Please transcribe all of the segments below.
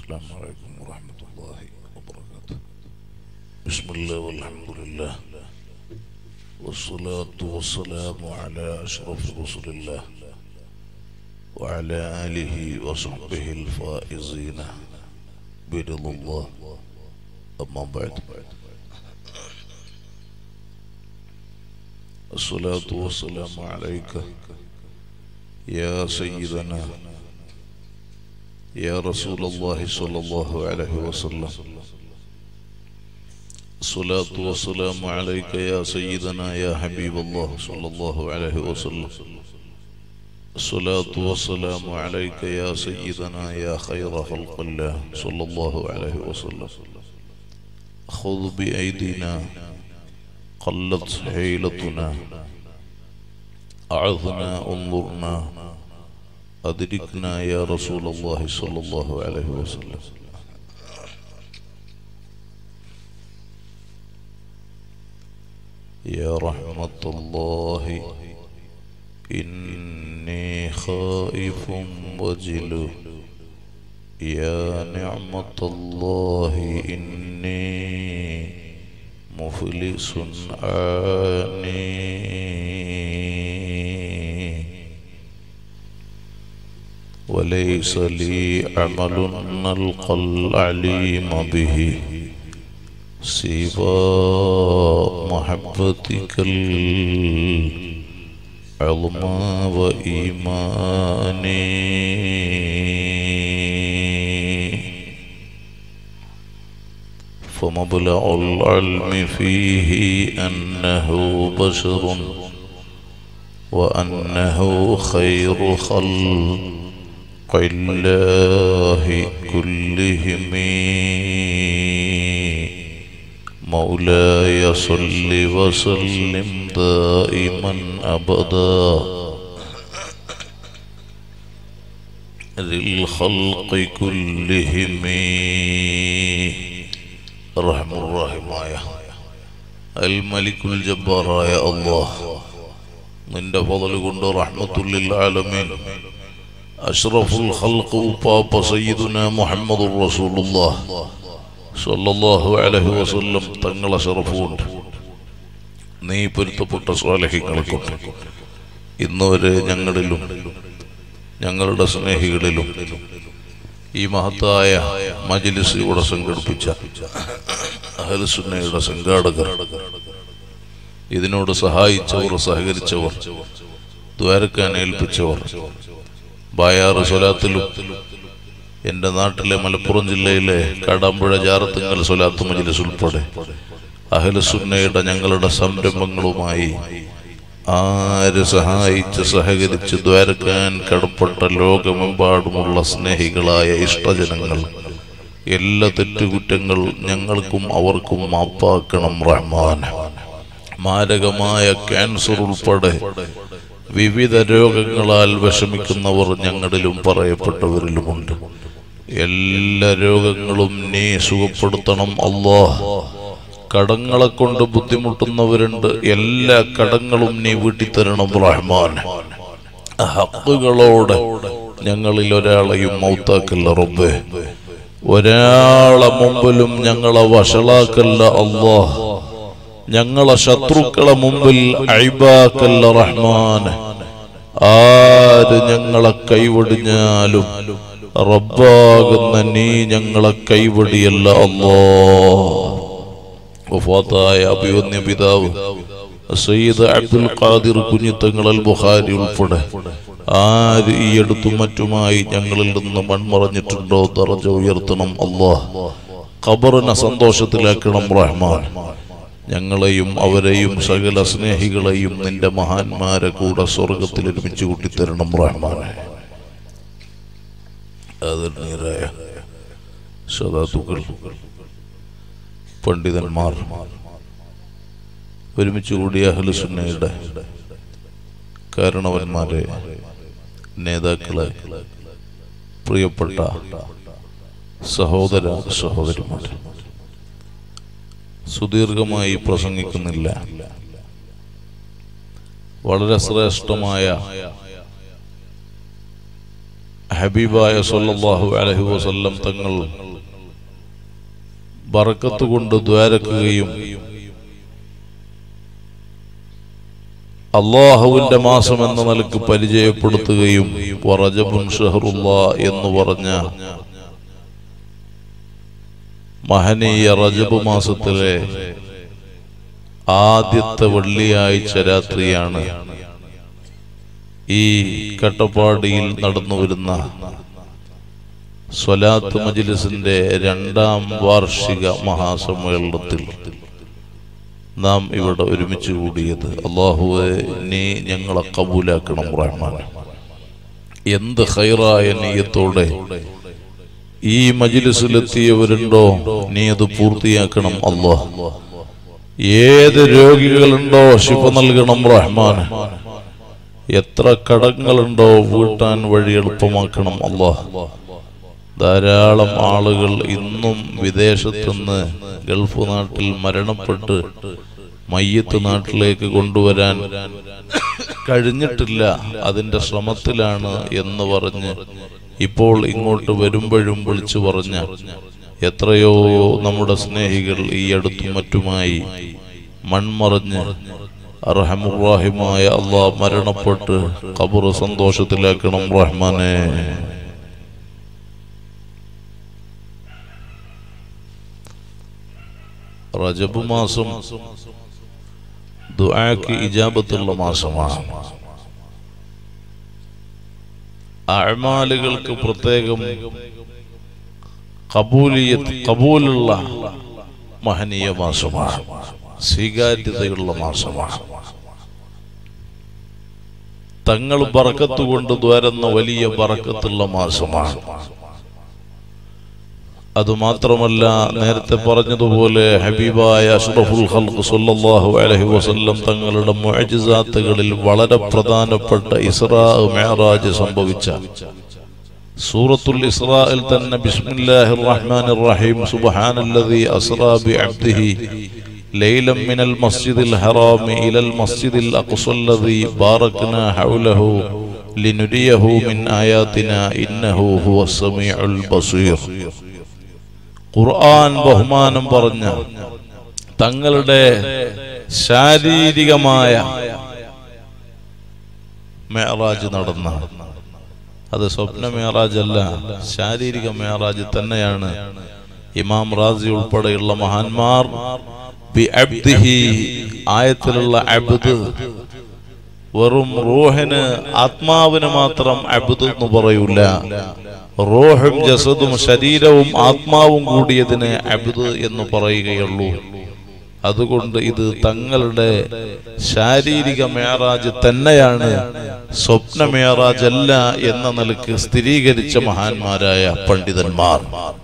السلام عليكم ورحمة الله وبركاته بسم الله والحمد لله والصلاة والسلام على أشرف رسل الله وعلى آله وصحبه الفائزين برضا الله أما بعد الصلاة والسلام عليك يا سيدنا يا رسول الله صلى الله عليه وسلم الصلاة والسلام عليك يا سيدنا يا حبيب الله صلى الله عليه وسلم الصلاة والسلام عليك يا سيدنا يا خير خلق الله صلى الله عليه وسلم خذ بأيدينا قلت حيلتنا أعظنا انظرنا أدركنا يا رسول الله صلى الله عليه وسلم يا رحمة الله إني خائف وجل يا نعمة الله إني مفلس عاني وليس لي عمل نلقى العليم به سوى محبتك العظمى وإيماني فمبلغ العلم فيه أنه بشر وأنه خير خلق الله كلهم مولاي صل وسلم دائما أبدا للخلق كلهم رحم الراحمايا الملك الجبار يا الله നിന്റെ ഫضل കൊണ്ട് റഹ്മത്തുല്ലിൽ ആലമീൻ അഷ്റഫുൽ ഖൽഖ് ഉപ്പാപ്പ സയ്യിദുന മുഹമ്മദുർ റസൂലുള്ളാഹ് സല്ലല്ലാഹു അലൈഹി വസല്ലം തങ്ങളെ ഷറഫുണ്ട് നീ പൊരുത്തപ്പെട്ട സ്വാലഹികൾക്കുണ്ട് ഇന്ന് വരെ ഞങ്ങളിലും ഞങ്ങളുടെ സ്നേഹികളിലും ഈ മഹത്തായ മജ്ലിസ് ഇവിടെ സംഘടിപ്പിച്ച അഹലുസുന്നയുടെ സംഘാടകർ ഇതിനോട് സഹായിച്ചവർ സഹകരിച്ചവർ ദ്വാരക്കാൻ ഏൽപ്പിച്ചവർ ബായാറ് സ്വലാത്തിലും എൻ്റെ നാട്ടിലെ മലപ്പുറം ജില്ലയിലെ കാടാമ്പുഴ ജാറത്തിങ്ങൽ സ്വലാത്ത് മജ്ലിസ് ഉൾപ്പെടെ അഹലുസുന്നയുടെ ഞങ്ങളുടെ സംരംഭങ്ങളുമായി ആര് സഹായിച്ച് സഹകരിച്ച് ദ്വാരക്കാൻ കടപ്പെട്ട ലോകമെമ്പാടുമുള്ള സ്നേഹികളായ ഇഷ്ടജനങ്ങൾ എല്ലാ തെറ്റുകുറ്റങ്ങൾ ഞങ്ങൾക്കും അവർക്കും മാപ്പാക്കണം റഹ്മാൻ മാരകമായ ക്യാൻസർ ഉൾപ്പെടെ വിവിധ രോഗങ്ങളാൽ വിഷമിക്കുന്നവർ ഞങ്ങളിലും പറയപ്പെട്ടവരിലുമുണ്ട് എല്ലാ രോഗങ്ങളും നീ സുഖപ്പെടുത്തണം അള്ളാഹ് കടങ്ങളെ കൊണ്ട് ബുദ്ധിമുട്ടുന്നവരുണ്ട് എല്ലാ കടങ്ങളും നീ വീട്ടിത്തരണം റഹ്മാൻ ഹക്കുകളോടെ ഞങ്ങളിൽ ഒരാളെയും മൗത്താക്കല്ല റബ്ബേ ഒരാളെ മുമ്പിലും ഞങ്ങളെ വഷളാക്കല്ല അള്ളാഹ് ഞങ്ങളെ ശത്രുക്കളെ മുമ്പിൽ അഴിബാക്കല്ല റഹ്മാൻ ആര് ഞങ്ങളെ കൈവടിഞ്ഞാലും റബ്ബാകുന്ന നീ ഞങ്ങളെ കൈവടിയല്ല അല്ലോ വഫാത്തായ അഭിവന്യ പിതാവ് സയ്യിദ് അബ്ദുൽ ഖാദിർ കുഞ്ഞിത്തങ്ങൾ അൽ ബുഖാരി ഉൾപ്പെടെ ആര് ഈ അടുത്തും മറ്റുമായി ഞങ്ങളിൽ നിന്ന് മൺമറഞ്ഞിട്ടുണ്ടോ ദറജ ഉയർത്തണം അള്ളാഹ് ഖബറിനെ സന്തോഷത്തിലാക്കണം റഹ്മാൻ ഞങ്ങളെയും അവരെയും സകല സ്നേഹികളെയും നിന്റെ മഹാന്മാരെ കൂടെ സ്വർഗത്തിൽ ഒരുമിച്ച് കൂട്ടിത്തരണം റഹ്മാനെ ആദരണീയരായ സദാത്തുക്കൾ പണ്ഡിതന്മാർ ഒരുമിച്ച് കൂടിയ അഹ്ലുസുന്നയുടെ കാരണവന്മാരെ നേതാക്കളെ പ്രിയപ്പെട്ട സഹോദര സഹോദരിമാർ സുദീർഘമായി പ്രസംഗിക്കുന്നില്ല വളരെ ശ്രേഷ്ഠമായ ഹബീബായ സല്ലല്ലാഹു അലൈഹി വസല്ലം തങ്ങൾ ബറക്കത്ത് കൊണ്ട് ദ്വാരക്കുകയും അള്ളാഹുവിന്റെ മാസം എന്ന നിലക്ക് പരിചയപ്പെടുത്തുകയും വറജബുൻ ഷഹറുല്ല എന്ന് പറഞ്ഞ മഹനീയ റജബ് മാസത്തിലെ ആദ്യത്തെ വെള്ളിയാഴ്ച രാത്രിയാണ് ഈ കട്ടപ്പാടിയിൽ നടന്നു വരുന്ന സ്വലാത്ത് മജിലിസിന്റെ രണ്ടാം വാർഷിക മഹാസമ്മേളനത്തിൽ നാം ഇവിടെ ഒരുമിച്ച് കൂടിയത് അള്ളാഹുവെ നീ ഞങ്ങളെ കബൂലാക്കണം റഹ്മാൻ എന്ത് ഹൈറായ നീയത്തോടെ ഈ മജിലിസിലെത്തിയവരുണ്ടോ നീ അത് പൂർത്തിയാക്കണം അള്ളാഹ് ഏത് രോഗികളുണ്ടോ ശിഫ നൽകണം റഹ്മാൻ എത്ര കടങ്ങളുണ്ടോ വീട്ടാൻ വഴി എളുപ്പമാക്കണം അള്ളാഹ് ധാരാളം ആളുകൾ ഇന്നും വിദേശത്തുനിന്ന് ഗൾഫ് നാട്ടിൽ മരണപ്പെട്ട് മയ്യത്ത് നാട്ടിലേക്ക് കൊണ്ടുവരാൻ കഴിഞ്ഞിട്ടില്ല അതിന്റെ ശ്രമത്തിലാണ് എന്ന് പറഞ്ഞ് ഇപ്പോൾ ഇങ്ങോട്ട് വരുമ്പോഴും വിളിച്ചു പറഞ്ഞ എത്രയോ നമ്മുടെ സ്നേഹികൾ ഈ അടുത്തും മറ്റുമായി മൺമറഞ്ഞ് അർഹമുറാഹിമായ അള്ളാഹ് മരണപ്പെട്ട് കബറ് സന്തോഷത്തിലാക്കണം റഹ്മാനെ റജബ് മാസം ദുആക്ക് ഇജാബത്തുള്ള മാസമാണ് അഅമാലുകൾക്ക് പ്രത്യേകം കബൂലിയത്ത് കബൂലുള്ള മഹനീയ മാസമാണ് സ്വീകാര്യതയുള്ള മാസമാണ് തങ്ങൾ ബറക്കത്ത് കൊണ്ട് ദ്വാരുന്ന വലിയ ബറക്കത്തുള്ള മാസമാണ് അതുമാത്രമല്ല നേരത്തെ പറഞ്ഞതുപോലെ ഹബീബായ അഷ്റഫുൽ ഖൽഖ് സല്ലല്ലാഹു അലൈഹി വസല്ലം തങ്ങളുടെ മുഅ്ജിസാത്തുകളിൽ വളരെ പ്രധാനപ്പെട്ട ഇസ്രാ മിഅറാജ് സംഭവിച്ച സൂറത്തുൽ ഇസ്രായിൽ തന്നെ ബിസ്മില്ലാഹിർ റഹ്മാനിർ റഹീം സുബ്ഹാനല്ലദീ അസ്റാ ബിഅബ്ദിഹി ലൈലം മിനൽ മസ്ജിദിൽ ഹറാമി ഇലൽ മസ്ജിദിൽ അഖ്സല്ലദീ ബാറക്നാ ഹൗലഹു ലിനുരിയഹു മിൻ ആയാതിനാ ഇന്നഹു ഹുവസ് സമീഉൽ ബസീർ ഖുർആൻ ബഹുമാനം പറഞ്ഞ തങ്ങളുടെ ശാരീരികമായ മേറാജ് നടന്ന അത് സ്വപ്ന മേറാജ് അല്ല ശാരീരിക മേറാജ് തന്നെയാണ് ഇമാം റാസി ഉൾപ്പെടെയുള്ള മഹാന്മാർ ബി അബ്ദിഹി ആയത്തിലുള്ള അബ്ദ് വെറും റൂഹിന് ആത്മാവിന് മാത്രം അബ്ദ് എന്ന് പറയൂല റോഹും ജസദും ശരീരവും ആത്മാവും കൂടിയതിന് അബ്ദ് എന്ന് പറയുകയുള്ളൂ അതുകൊണ്ട് ഇത് തങ്ങളുടെ ശാരീരിക മേറാജ് തന്നെയാണ് സ്വപ്ന മേറാജ് അല്ല എന്ന നിലക്ക് സ്ഥിരീകരിച്ച മഹാന്മാരായ പണ്ഡിതന്മാർ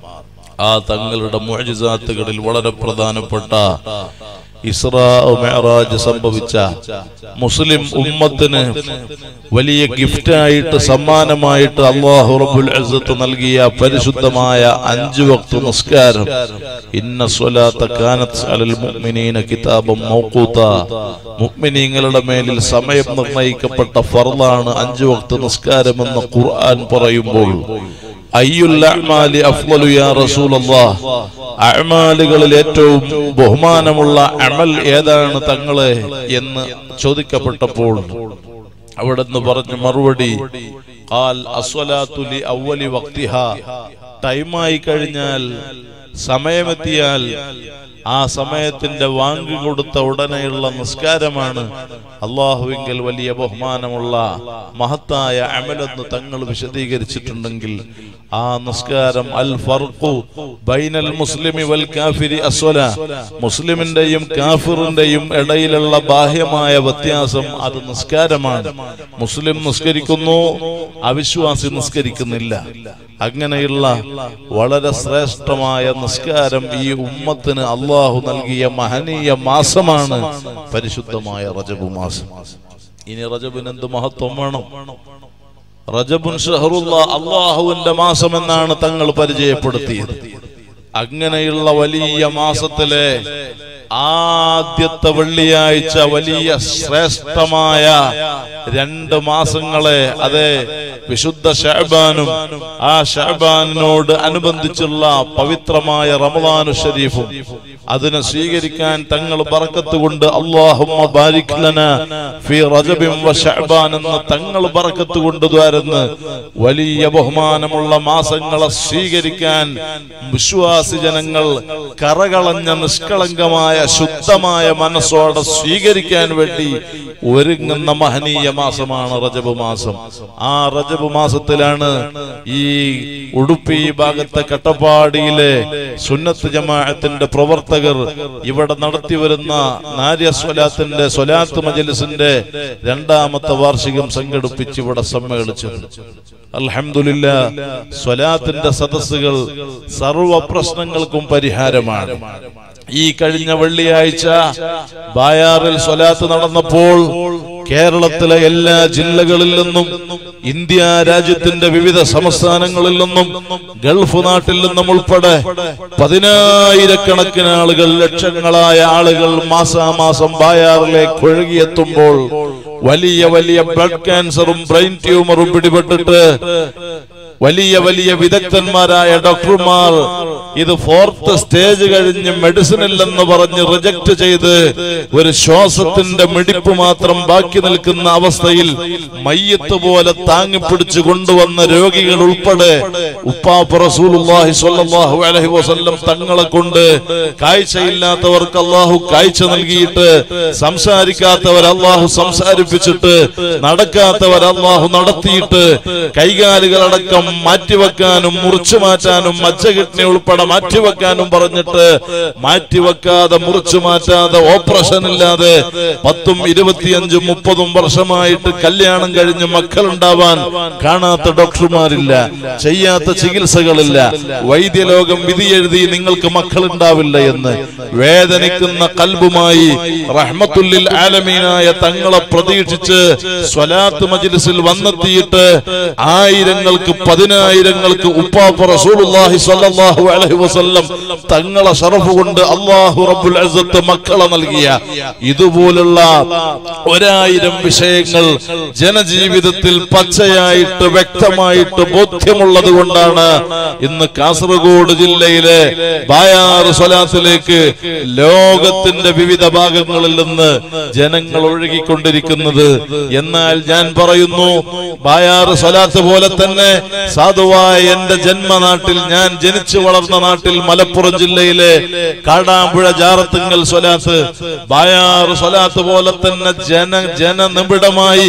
ആ തങ്ങളുടെ മുഅജിസാത്തുകളിൽ വളരെ പ്രധാനപ്പെട്ട ഇസ്രാ മെഹറാജ് സംഭവിച്ച മുസ്ലിം ഉമ്മത്തിന് വലിയ ഗിഫ്റ്റായിട്ട് സമ്മാനമായിട്ട് അള്ളാഹു റബ്ബുൽ അസത്ത് നൽകിയ പരിശുദ്ധമായ അഞ്ചു വക്ത നിസ്കാരം ഇന്ന സ്വലാത്ത കാനത്ത് അലൽ മുഅ്മിനീന കിതാബം മൗഖൂത മുഅ്മിനീങ്ങളുടെ മേലിൽ സമയം നിർണയിക്കപ്പെട്ട ഫർളാണ് അഞ്ചു വക്ത നിസ്കാരം എന്ന് ഖുർആൻ പറയുമ്പോൾ അയ്യുൽ അഅ്മാലി അഫ്ളലു യാ റസൂലല്ലാഹ് അഅ്മാലുകളിൽ ഏറ്റവും ബഹുമാനമുള്ള അമൽ ഏതാണ് തങ്ങളെ എന്ന് ചോദിക്കപ്പെട്ടപ്പോൾ അവിടുന്ന് പറഞ്ഞ മറുപടി ഖാൽ അസ്വലാത്തു ലി അവ്വലി വക്തിഹ ടൈമായി കഴിഞ്ഞാൽ സമയമെത്തിയാൽ ആ സമയത്തിന്റെ വാങ്ങി കൊടുത്ത ഉടനെയുള്ള നിസ്കാരമാണ് അള്ളാഹുവിങ്കൽ വലിയ ബഹുമാനമുള്ള മഹത്തായ അമലെന്ന് തങ്ങൾ വിശദീകരിച്ചിട്ടുണ്ടെങ്കിൽ ആ നിസ്കാരം അൽ ഫർഖു ബൈനൽ മുസ്ലിമി വൽ കാഫിരി അസ്വല മുസ്ലിമിന്റെയും കാഫിറിന്റെയും ഇടയിലുള്ള ബാഹ്യമായ വ്യത്യാസം അത് നിസ്കാരമാണ് മുസ്ലിം നിസ്കരിക്കുന്നു അവിശ്വാസി നിസ്കരിക്കുന്നില്ല അങ്ങനെയുള്ള വളരെ ശ്രേഷ്ഠമായ നിസ്കാരം ഈ ഉമ്മത്തിന് അള്ളാഹു നൽകിയ മഹനീയ മാസമാണ് പരിശുദ്ധമായ റജബ് മാസം ഇനി റജബിന് എന്ത് മഹത്വം വേണം റജബുൻ ഷഹറുള്ള അള്ളാഹുവിന്റെ മാസം എന്നാണ് തങ്ങൾ പരിചയപ്പെടുത്തിയത് അങ്ങനെയുള്ള വലിയ മാസത്തിലെ ആദ്യത്തെ വെള്ളിയാഴ്ച വലിയ ശ്രേഷ്ഠമായ രണ്ട് മാസങ്ങളെ അതെ വിശുദ്ധ ഷഹബാനും ആ ഷഹബാനിനോട് അനുബന്ധിച്ചുള്ള പവിത്രമായ റമദാനു ഷരീഫും അതിനെ സ്വീകരിക്കാൻ തങ്ങൾ ബറക്കത്ത് കൊണ്ട് അള്ളാഹുമ്മ ബാരിക് ലനാ ഫി റജബിൻ വ ശഅബാൻ എന്ന തങ്ങൾ ബറക്കത്ത് കൊണ്ട് ദ്വാരന്ന് വലിയ ബഹുമാനമുള്ള മാസങ്ങളെ സ്വീകരിക്കാൻ വിശ്വാസി ജനങ്ങൾ കറകളഞ്ഞ നിഷ്കളങ്കമായ ശുദ്ധമായ മനസ്സോടെ സ്വീകരിക്കാൻ വേണ്ടി ഒരുങ്ങുന്ന മഹനീയ മാസമാണ് റജബ് മാസം ആ റജബ് മാസത്തിലാണ് ഈ ഉടുപ്പി ഭാഗത്തെ കട്ടപ്പാടിയിലെ സുന്നത്ത് ജമാഅത്തിന്റെ പ്രവർത്തകർ ഇവിടെ നടത്തി വരുന്ന നാര്യ സ്വലാത്തിന്റെ സ്വലാത്ത് മജലിസിന്റെ രണ്ടാമത്തെ വാർഷികം സംഘടിപ്പിച്ച് ഇവിടെ സമ്മേളിച്ചു അൽഹംദുലില്ല സ്വലാത്തിന്റെ സദസ്സുകൾ സർവ പ്രശ്നങ്ങൾക്കും പരിഹാരമാണ് ഈ കഴിഞ്ഞ വെള്ളിയാഴ്ച ബായാറിൽ സ്വലാത്ത് നടന്നപ്പോൾ കേരളത്തിലെ എല്ലാ ജില്ലകളിൽ നിന്നും ഇന്ത്യ രാജ്യത്തിന്റെ വിവിധ സംസ്ഥാനങ്ങളിൽ നിന്നും ഗൾഫ് നാട്ടിൽ നിന്നും ഉൾപ്പെടെ പതിനായിരക്കണക്കിന് ആളുകൾ ലക്ഷങ്ങളായ ആളുകൾ മാസാമാസം ബായാറിലേക്ക് ഒഴുകിയെത്തുമ്പോൾ വലിയ വലിയ ബ്ലഡ് ക്യാൻസറും ബ്രെയിൻ ട്യൂമറും പിടിപെട്ടിട്ട് വലിയ വലിയ വിദഗ്ധന്മാരായ ഡോക്ടർമാർ ഇത് ഫോർത്ത് സ്റ്റേജ് കഴിഞ്ഞ് മെഡിസിൻ ഇല്ലെന്ന് പറഞ്ഞ് റിജക്ട് ചെയ്ത് ഒരു ശ്വാസത്തിന്റെ മിടിപ്പ് മാത്രം ബാക്കി നിൽക്കുന്ന അവസ്ഥയിൽ മയ്യത്ത് പോലെ താങ്ങിപ്പിടിച്ചു കൊണ്ടുവന്ന രോഗികൾ ഉൾപ്പെടെ ഉപ്പാപ്പ റസൂലുള്ളാഹി സ്വല്ലല്ലാഹു അലൈഹി വസല്ലം തങ്ങളെ കൊണ്ട് കാഴ്ചയില്ലാത്തവർക്ക് അള്ളാഹു കാഴ്ച നൽകിയിട്ട് സംസാരിക്കാത്തവർ അള്ളാഹു സംസാരിപ്പിച്ചിട്ട് നടക്കാത്തവർ അള്ളാഹു നടത്തിയിട്ട് കൈകാലുകളടക്കം മാറ്റിവെക്കാനും മുറിച്ചു മാറ്റാനും മജ്ജകിഡ്നി ഉൾപ്പെടെ മാറ്റിവെക്കാനും പറഞ്ഞിട്ട് മാറ്റിവെക്കാതെ മുറിച്ചു മാറ്റാതെ ഓപ്പറേഷൻ ഇല്ലാതെ പത്തും ഇരുപത്തിയഞ്ചും മുപ്പതും വർഷമായിട്ട് കല്യാണം കഴിഞ്ഞ് മക്കളുണ്ടാവാൻ കാണാത്ത ഡോക്ടർമാരില്ല ചെയ്യാത്ത ചികിത്സകളില്ല വൈദ്യലോകം വിധി എഴുതി നിങ്ങൾക്ക് മക്കളുണ്ടാവില്ല എന്ന് വേദനിക്കുന്ന കൽബുമായി റഹ്മത്തുല്ലിൽ ആലമീനായ തങ്ങളെ പ്രതീക്ഷിച്ച് സ്വലാത്ത് മജ്ലിസിൽ വന്നെത്തിയിട്ട് ആയിരങ്ങൾക്ക് പതിനായിരങ്ങൾക്ക് ഉപ്പാപ്പ റസൂലുള്ളാഹി സ്വല്ലല്ലാഹു അലൈഹി വസല്ലം തങ്ങളെ ഷറഫ് കൊണ്ട് അല്ലാഹു റബ്ബുൽ അസ്സത്ത് മക്കളെ നൽകിയ ഇതുപോലുള്ള ഒരായിരം വിഷയങ്ങൾ ജനജീവിതത്തിൽ പച്ചയായിട്ട് വ്യക്തമായിട്ട് ബോധ്യമുള്ളത് കൊണ്ടാണ് ഇന്ന് കാസർഗോഡ് ജില്ലയിലെ ബായാറ് സ്വലാത്തിലേക്ക് ലോകത്തിന്റെ വിവിധ ഭാഗങ്ങളിൽ നിന്ന് ജനങ്ങൾ ഒഴുകിക്കൊണ്ടിരിക്കുന്നത് എന്നാൽ ഞാൻ പറയുന്നു ബായാറ് സ്വലാത്ത് പോലെ തന്നെ സാധുവായ എന്റെ ജന്മനാട്ടിൽ ഞാൻ ജനിച്ചു വളർന്ന നാട്ടിൽ മലപ്പുറം ജില്ലയിലെ കാടാമ്പുഴ ജാറത്തുങ്കൽ സ്വലാത്ത് ബായാറ് സ്വലാത്ത് പോലെ തന്നെ ജന ജനനിബിഡമായി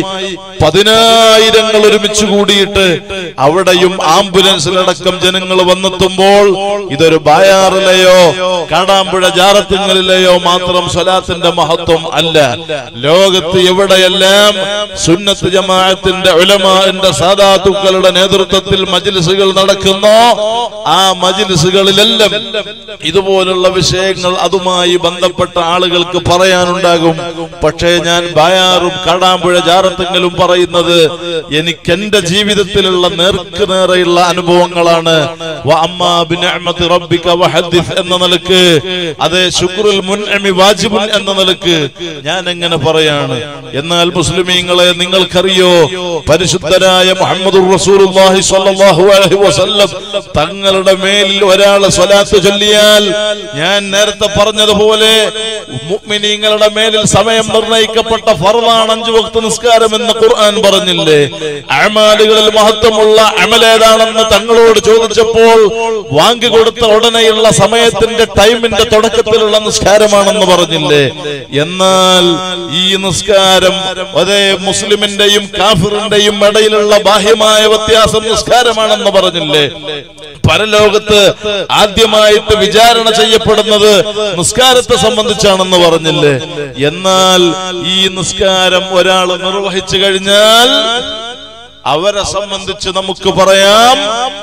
പതിനായിരങ്ങൾ ഒരുമിച്ച് കൂടിയിട്ട് അവിടെയും ആംബുലൻസിലടക്കം ജനങ്ങൾ വന്നെത്തുമ്പോൾ ഇതൊരു ബായാറിലെയോ കാടാമ്പുഴ ജാറത്തുങ്ങളിലെയോ മാത്രം സ്വലാത്തിന്റെ മഹത്വം അല്ല ലോകത്ത് എവിടെയെല്ലാം സുന്നത്ത് ജമാഅത്തിന്റെ ഉലമാന്റെ സാദാത്തുക്കളുടെ നേതൃത്വത്തിൽ മജ്ലിസുകൾ നടക്കുന്നോ ആ മജ്ലിസുകളിലെല്ലാം ഇതുപോലുള്ള വിഷയങ്ങൾ അതുമായി ബന്ധപ്പെട്ട ആളുകൾക്ക് പറയാനുണ്ടാകും പക്ഷേ ഞാൻ ബായാറും കാടാമ്പുഴ ജാറത്തെങ്കിലും പറയുന്നത് എനിക്ക് എന്റെ ജീവിതത്തിലുള്ള നേർക്ക് നേരെയുള്ള അനുഭവങ്ങളാണ് വ അമ്മാ ബിനിഅ്മതി റബ്ബിക വഹദ്ദിസ് എന്ന നിലക്ക് അതേ ശുക്രുൽ മുൻഅമി വാജിബുൻ എന്ന നിലക്ക് ഞാൻ എങ്ങനെ പറയാണ് എന്നാൽ മുസ്ലിമീങ്ങളെ നിങ്ങൾക്കറിയോ പരിശുദ്ധരായ മുഹമ്മദ് റസൂലുള്ളാഹി സ്വല്ലല്ലാഹു അലൈഹി വസല്ലം തങ്ങളുടെ മേലിൽ ഒരാളെ സ്വലാത്ത് ചൊല്ലിയാൽ ഞാൻ നേരത്തെ പറഞ്ഞതുപോലെ മുഅ്മിനീങ്ങളുടെ മേലിൽ സമയം നിർണയിക്കപ്പെട്ട ഫർളാണ് അഞ്ചു വക്ത നിസ്കാരം എന്ന് ഖുർആൻ പറഞ്ഞില്ലേ അമാലുകളിൽ മഹത്വമുള്ള അമലേതാണെന്ന് തങ്ങളോട് ചോദിച്ചപ്പോൾ വാങ്ങി കൊടുത്ത ഉടനെയുള്ള സമയത്തിന്റെ ടൈമിന്റെ തുടക്കത്തിലുള്ള നിസ്കാരമാണെന്ന് പറഞ്ഞില്ലേ എന്നാൽ ഈ നിസ്കാരം അതേ മുസ്ലിമിന്റെയും കാഫിറിന്റെയും ഇടയിലുള്ള ബാഹ്യമായ വ്യത്യാസം നിസ്കാരമാണെന്ന് പറഞ്ഞില്ലേ പരലോകത്ത് ആദ്യമായിട്ട് വിചാരണ ചെയ്യപ്പെടുന്നത് നിസ്കാരത്തെ സംബന്ധിച്ചാണെന്ന് പറഞ്ഞില്ലേ എന്നാൽ ഈ നിസ്കാരം ഒരാൾ നിർവഹിച്ചു കഴിഞ്ഞാൽ അവരെ സംബന്ധിച്ച് നമുക്ക് പറയാം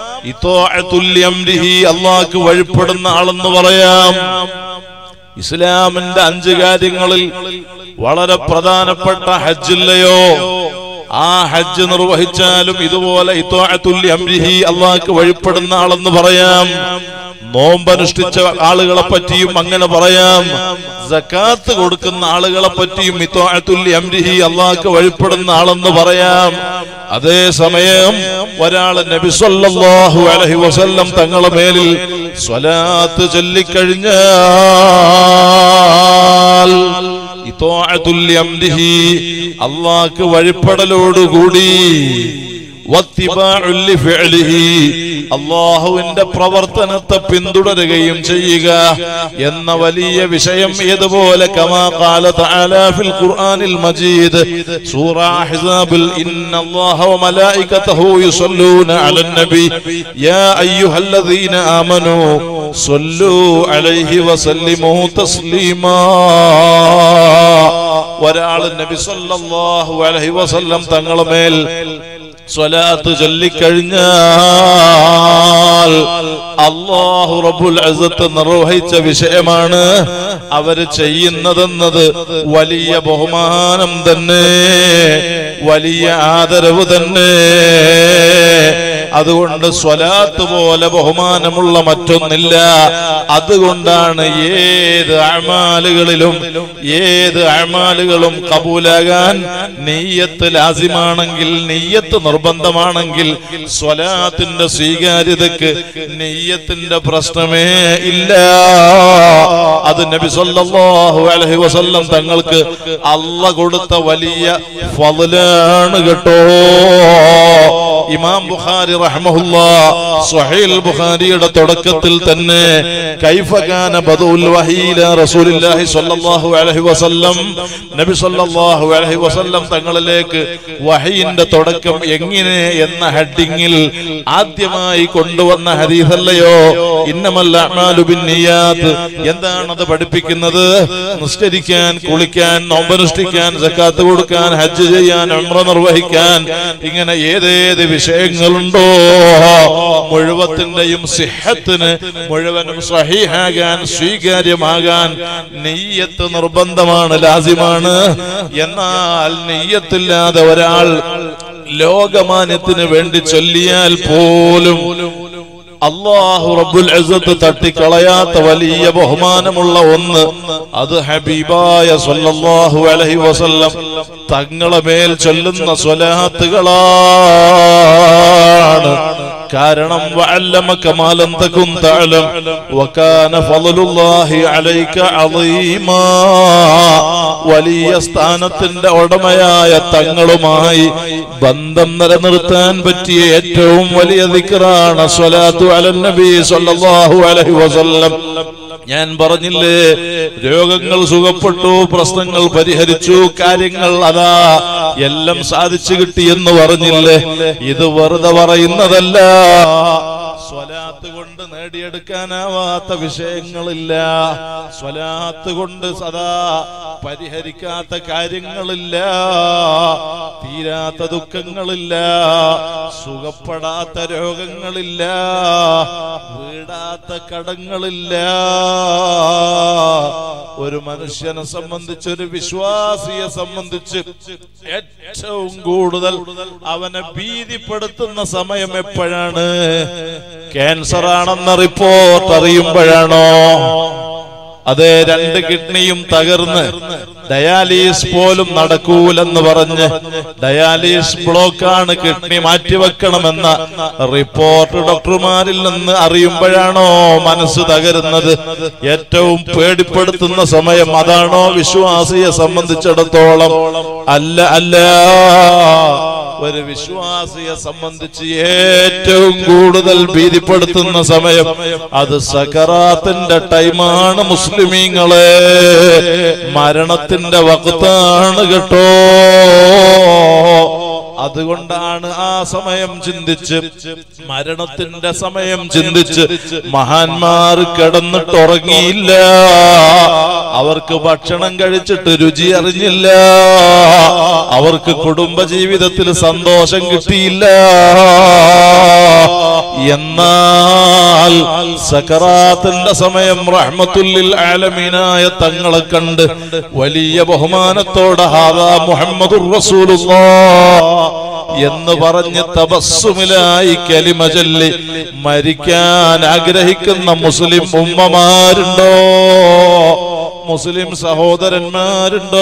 അള്ളാഹ്ക്ക് വഴിപ്പെടുന്ന ആളെന്ന് പറയാം ഇസ്ലാമിന്റെ അഞ്ച് കാര്യങ്ങളിൽ വളരെ പ്രധാനപ്പെട്ട ഹജ്ജില്ലയോ ആ ഹജ്ജ് നിർവഹിച്ചാലും ഇതുപോലെ അള്ളാഹ്ക്ക് വഴിപ്പെടുന്ന ആളെന്ന് പറയാം നോമ്പനുഷ്ഠിച്ച ആളുകളെ പറ്റിയും അങ്ങനെ പറയാം സക്കാത്ത് കൊടുക്കുന്ന ആളുകളെ പറ്റിയും ഇത്വാഅത്തുൽ അംരിഹി അള്ളാഹ്ക്ക് വഴിപ്പെടുന്ന ആളെന്ന് പറയാം അതേ സമയം ഒരാൾ നബി സല്ലല്ലാഹു അലൈഹി വസല്ലം തങ്ങളെ മേലിൽ സ്വലാത്ത് ചൊല്ലിക്കഴിഞ്ഞാൽ ഇത്വാഅത്തുൽ അംരിഹി അള്ളാഹ്ക്ക് വഴിപ്പെടലോടുകൂടി വത്തിബാഉൽ ലിഫിഅലിഹി അള്ളാഹുവിന്റെ പ്രവർത്തനത്തെ പിന്തുടരുകയും ചെയ്യുക എന്ന വലിയ വിഷയം ഇതുപോലെ കമാ ഖാല തആല ഫിൽ ഖുർആനിൽ മജീദ് സൂറ അഹ്സാബിൽ ഇന്നല്ലാഹ വമലായികതഹു യുസല്ലൂന അലൻ നബി യാ അയ്യുഹല്ലദീന ആമനൂ സ്വല്ലൂ അലൈഹി വസല്ലിമൂ തസ്ലീമാ ഒരാൾ നബി സല്ലല്ലാഹു അലൈഹി വസല്ലം തങ്ങളെ മേൽ സ്വലാത്ത് ചൊല്ലിക്കഴിഞ്ഞാൽ അള്ളാഹു റബ്ബുൽ അസത്ത് നിർവഹിച്ച വിഷയമാണ് അവര് ചെയ്യുന്നതെന്നത് വലിയ ബഹുമാനം തന്നെ വലിയ ആദരവ് തന്നെ അതുകൊണ്ട് സ്വലാത്ത് പോലെ ബഹുമാനമുള്ള മറ്റൊന്നില്ല അതുകൊണ്ടാണ് ഏത് അമാലുകളിലും ഏത് അമാലുകളും കബൂലാകാൻ നെയ്യത്ത് ലാസിമാണെങ്കിൽ നെയ്യത്ത് നിർബന്ധമാണെങ്കിൽ സ്വലാത്തിന്റെ സ്വീകാര്യതക്ക് നെയ്യത്തിന്റെ പ്രശ്നമേ ഇല്ല അത് നബി സല്ലല്ലാഹു അലൈഹി വസല്ലം തങ്ങൾക്ക് അല്ല കൊടുത്ത വലിയ ഫضലാണ് കേട്ടോ ഇമാം ബുഖാരി റഹ്മഹുല്ലാ സ്വഹീൽ ബുഖാരിയുടെ തുടക്കത്തിൽ തന്നെ കൈഫ കാന ബദഉൽ വഹീല റസൂലുള്ളാഹി സ്വല്ലല്ലാഹു അലൈഹി വസല്ലം നബി സ്വല്ലല്ലാഹു അലൈഹി വസല്ലം തങ്ങളിലേക്ക് വഹീന്റെ തുടക്കം എങ്ങനെ എന്ന ഹെഡിങ്ങിൽ ആദ്യമായി കൊണ്ടുവന്ന ഹദീസല്ലയോ ഇന്നമൽ അഅ്മാലു ബിന്നിയാത്ത് എന്താണത് പഠിപ്പിക്കുന്നത് നിസ്കരിക്കാൻ കുളിക്കാൻ നോമ്പനുഷ്ഠിക്കാൻ സക്കാത്ത് കൊടുക്കാൻ ഹജ്ജ് ചെയ്യാൻ ഉംറ നിർവഹിക്കാൻ ഇങ്ങനെ ഏതേത് വിഷയങ്ങളുണ്ടോ മുഴുവത്തിന്റെയും സിഹത്തിന് മുഴുവനും സഹീഹാകാൻ സ്വീകാര്യമാകാൻ നെയ്യത്ത് നിർബന്ധമാണ് ലാസിമാണ് എന്നാൽ നെയ്യത്തില്ലാതെ ഒരാൾ ലോകമാന്യത്തിന് വേണ്ടി ചൊല്ലിയാൽ പോലും അള്ളാഹു റബ്ബുൽ ഇസ്സത്ത് തട്ടിക്കളയാത്ത വലിയ ബഹുമാനമുള്ള ഒന്ന് അത് ഹബീബായ സല്ലല്ലാഹു അലൈഹി വസല്ലം തങ്ങളെ മേൽ ചൊല്ലുന്ന സ്വലാത്തുകളാണ് കാരണം വഅല്ലമക മാ ലം തകുൻ തഅലം വകാന ഫളലുല്ലാഹി അലൈക അളീമാ വലിയ സ്ഥാനത്തിന്റെ ഉടമയായ തങ്ങളുമായി ബന്ധം നിലനിർത്താൻ പറ്റിയ ഏറ്റവും വലിയ ദിക്റാണ് സ്വലാത്തു അലൻ നബി സല്ലല്ലാഹു അലൈഹി വസല്ലം ഞാൻ പറഞ്ഞില്ലേ രോഗങ്ങൾ സുഖപ്പെട്ടു പ്രശ്നങ്ങൾ പരിഹരിച്ചു കാര്യങ്ങൾ അതാ എല്ലാം സാധിച്ചു കിട്ടി എന്ന് പറഞ്ഞില്ലേ ഇത് വെറുതെ പറയുന്നതല്ല സ്വലാത്ത് കൊണ്ട് നേടിയെടുക്കാനാവാത്ത വിഷയങ്ങളില്ല സ്വലാത്ത് കൊണ്ട് സദാ പരിഹരിക്കാത്ത കാര്യങ്ങളില്ല തീരാത്ത ദുഃഖങ്ങളില്ല സുഖപ്പെടാത്ത രോഗങ്ങളില്ല വീടാത്ത കടങ്ങളില്ല ഒരു മനുഷ്യനെ സംബന്ധിച്ച് ഒരു വിശ്വാസിയെ സംബന്ധിച്ച് ഏറ്റവും കൂടുതൽ അവനെ ഭീതിപ്പെടുത്തുന്ന സമയം എപ്പോഴാണ് ക്യാൻസർ ആണെന്ന റിപ്പോർട്ട് അറിയുമ്പോഴാണോ അതെ രണ്ട് കിഡ്നിയും തകർന്ന് ഡയാലിസ് പോലും നടക്കൂലെന്ന് പറഞ്ഞ് ഡയാലിസ് ബ്ലോക്കാണ് കിഡ്നി മാറ്റിവെക്കണമെന്ന റിപ്പോർട്ട് ഡോക്ടർമാരിൽ നിന്ന് അറിയുമ്പോഴാണോ മനസ്സ് തകരുന്നത് ഏറ്റവും പേടിപ്പെടുത്തുന്ന സമയം അതാണോ വിശ്വാസിയെ സംബന്ധിച്ചിടത്തോളം അല്ല അല്ല ഒരു വിശ്വാസിയെ സംബന്ധിച്ച് ഏറ്റവും കൂടുതൽ ഭീതിപ്പെടുത്തുന്ന സമയം അത് സക്കറാത്തിന്റെ ടൈമാണ് മുസ്ലിമീങ്ങളെ മരണത്തിന്റെ വക്താണ് കേട്ടോ അതുകൊണ്ടാണ് ആ സമയം ചിന്തിച്ച് മരണത്തിന്റെ സമയം ചിന്തിച്ച് മഹാന്മാർ കിടന്നിട്ട് ഉറങ്ങിയില്ല അവർക്ക് ഭക്ഷണം കഴിച്ചിട്ട് രുചി അറിഞ്ഞില്ല അവർക്ക് കുടുംബ ജീവിതത്തിൽ സന്തോഷം കിട്ടിയില്ല എന്നാൽ സക്കറാത്തിന്റെ സമയം റഹ്മത്തുല്ലിൽ ആലമീനായ തങ്ങളെ കണ്ട് വലിയ ബഹുമാനത്തോടെ ഹാദാ മുഹമ്മദുർ റസൂലുള്ളാഹ് എന്ന് പറഞ്ഞ് തപസ്സുമിലായി കലിമ ചൊല്ലി മരിക്കാൻ ആഗ്രഹിക്കുന്ന മുസ്ലിം ഉമ്മമാരുണ്ടോ മുസ്ലിം സഹോദരന്മാരുണ്ടോ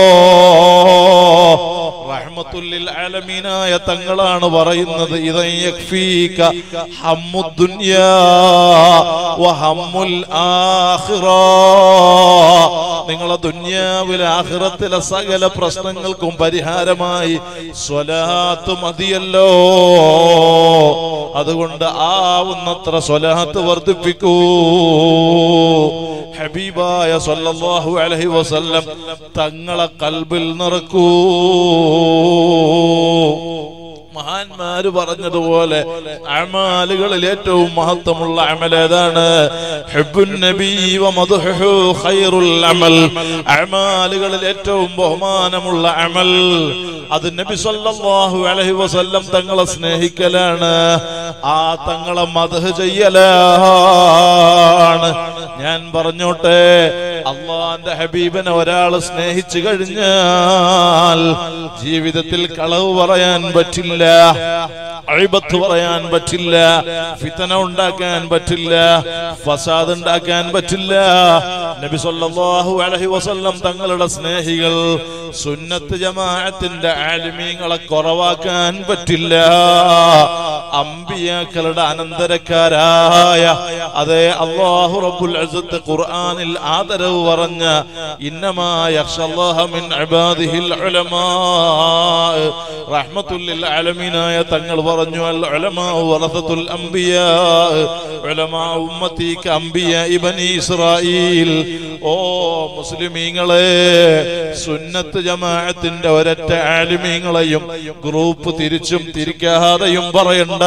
റഹ്മത്തുല്ലിൽ ആലമീനായ തങ്ങളാണ് പറയുന്നത് ഇതൻ യക്ഫീക ഹമ്മുദ് ദുനിയാ വഹമ്മുൽ ആഖിറ നിങ്ങളെ ദുനിയാവിലെ ആഖിറത്തിലെ സകല പ്രശ്നങ്ങൾക്കും പരിഹാരമായി സ്വലാത്ത് മതിയല്ലോ അതുകൊണ്ട് ആവുന്നത്ര സ്വലാത്ത് വർദ്ധിപ്പിക്കൂ ഹബീബായ സല്ലല്ലാഹു അലൈഹി വസല്ലം തങ്ങളെ കൽബിൽ നിറക്കൂ മഹാന്മാര് പറഞ്ഞതുപോലെ അമാലുകളിൽ ഏറ്റവും മഹത്വമുള്ള അമൽ ഏതാണ് ഹുബ്ബുൻ നബി വ മദ്ഹുഹു ഖൈറുൽ അമൽ അമാലുകളിൽ ഏറ്റവും ബഹുമാനമുള്ള അമൽ അത് നബി സല്ലല്ലാഹു അലൈഹി വസല്ലം തങ്ങളെ സ്നേഹിക്കലാണ് ആ തങ്ങളെ മദ്ഹ് ചെയ്യലാണ് ഞാൻ പറഞ്ഞോട്ടെ അള്ളാന്റെ ഹബീബിനെ ഒരാൾ സ്നേഹിച്ചു കഴിഞ്ഞാൽ ജീവിതത്തിൽ കളവ് പറയാൻ പറ്റില്ല അഴിബത്ത് പറയാൻ പറ്റില്ല ഫിത്തന ഉണ്ടാക്കാൻ പറ്റില്ല ഫസാദ് ഉണ്ടാക്കാൻ പറ്റില്ല നബി സല്ലല്ലാഹു അലൈഹി വസല്ലം തങ്ങളുടെ സ്നേഹികൾ സുന്നത്ത് ജമാഅത്തിന്റെ ആലിമീങ്ങളെ കുറവാക്കാൻ പറ്റില്ല അമ്പിയാക്കളുടെ അനന്തരക്കാരായ അതേ അള്ളാഹു റബ്ബുൽ അസത്ത് ഖുർആനിൽ ആദരവ് പറഞ്ഞ ഇന്നമാ യഖ്ഷല്ലാഹ മിൻ ഇബാദിഹിൽ ഉലമാ റഹ്മത്തുല്ലിൽ ആലമീനായ തങ്ങൾ പറഞ്ഞു അൽ ഉലമാ വറസത്തുൽ അംബിയാ ഉലമാ ഉമ്മത്തി അംബിയാ ഇബ്നി ഇസ്രായീൽ ഓ മുസ്ലിമീങ്ങളെ സുന്നത്ത് ജമാഅത്തിന്റെ ഒരൊറ്റ ആലിമീങ്ങളെയും ഗ്രൂപ്പ് തിരിച്ചും തിരിക്കാതെയും പറയണ്ട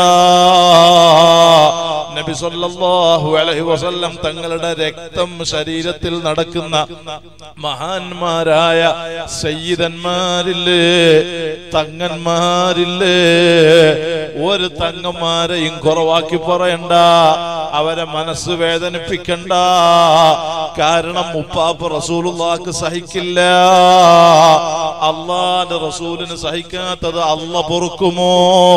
നബി സല്ലല്ലാഹു അലൈഹി വസല്ലം തങ്ങളുടെ രക്തം ശരീരത്തിൽ നടക്കുന്ന മഹാന്മാരായ സയ്യിദന്മാരില്ലേ തങ്ങന്മാരില്ലേ ഒരു തങ്ങന്മാരെയും കുറവാക്കി പറയണ്ട അവരെ മനസ്സ് വേദനിപ്പിക്കണ്ട കാരണം ഉപ്പാപ്പ് റസൂലുള്ളാക്ക് സഹിക്കില്ല അള്ളാന്റെ റസൂലിന് സഹിക്കാത്തത് അല്ല പൊറുക്കുമോ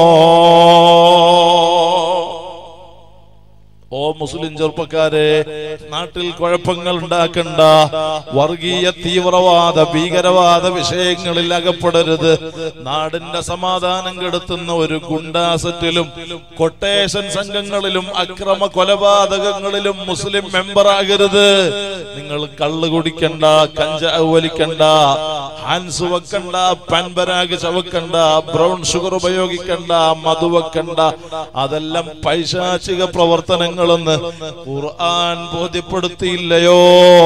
ഓ മുസ്ലിം ചെറുപ്പക്കാരെ നാട്ടിൽ കുഴപ്പങ്ങൾ ഉണ്ടാക്കണ്ട വർഗീയ തീവ്രവാദ ഭീകരവാദ വിഷയങ്ങളിൽ അകപ്പെടരുത് നാടിന്റെ സമാധാനം കെടുത്തുന്ന ഒരു ഗുണ്ടാസറ്റിലും കൊട്ടേഷൻ സംഘങ്ങളിലും അക്രമ കൊലപാതകങ്ങളിലും മുസ്ലിം മെമ്പറാകരുത് നിങ്ങൾ കള്ള് കുടിക്കണ്ട കഞ്ചാവ് വലിക്കണ്ട ഹാൻസ് വെക്കണ്ട പാൻപരാഗ് ചവക്കണ്ട ബ്രൗൺ ഷുഗർ ഉപയോഗിക്കണ്ട മധു വെക്കണ്ട അതെല്ലാം പൈശാചിക പ്രവർത്തനങ്ങളെന്ന് ഖുർആൻ ബോധ്യപ്പെടുത്തിയില്ലയോ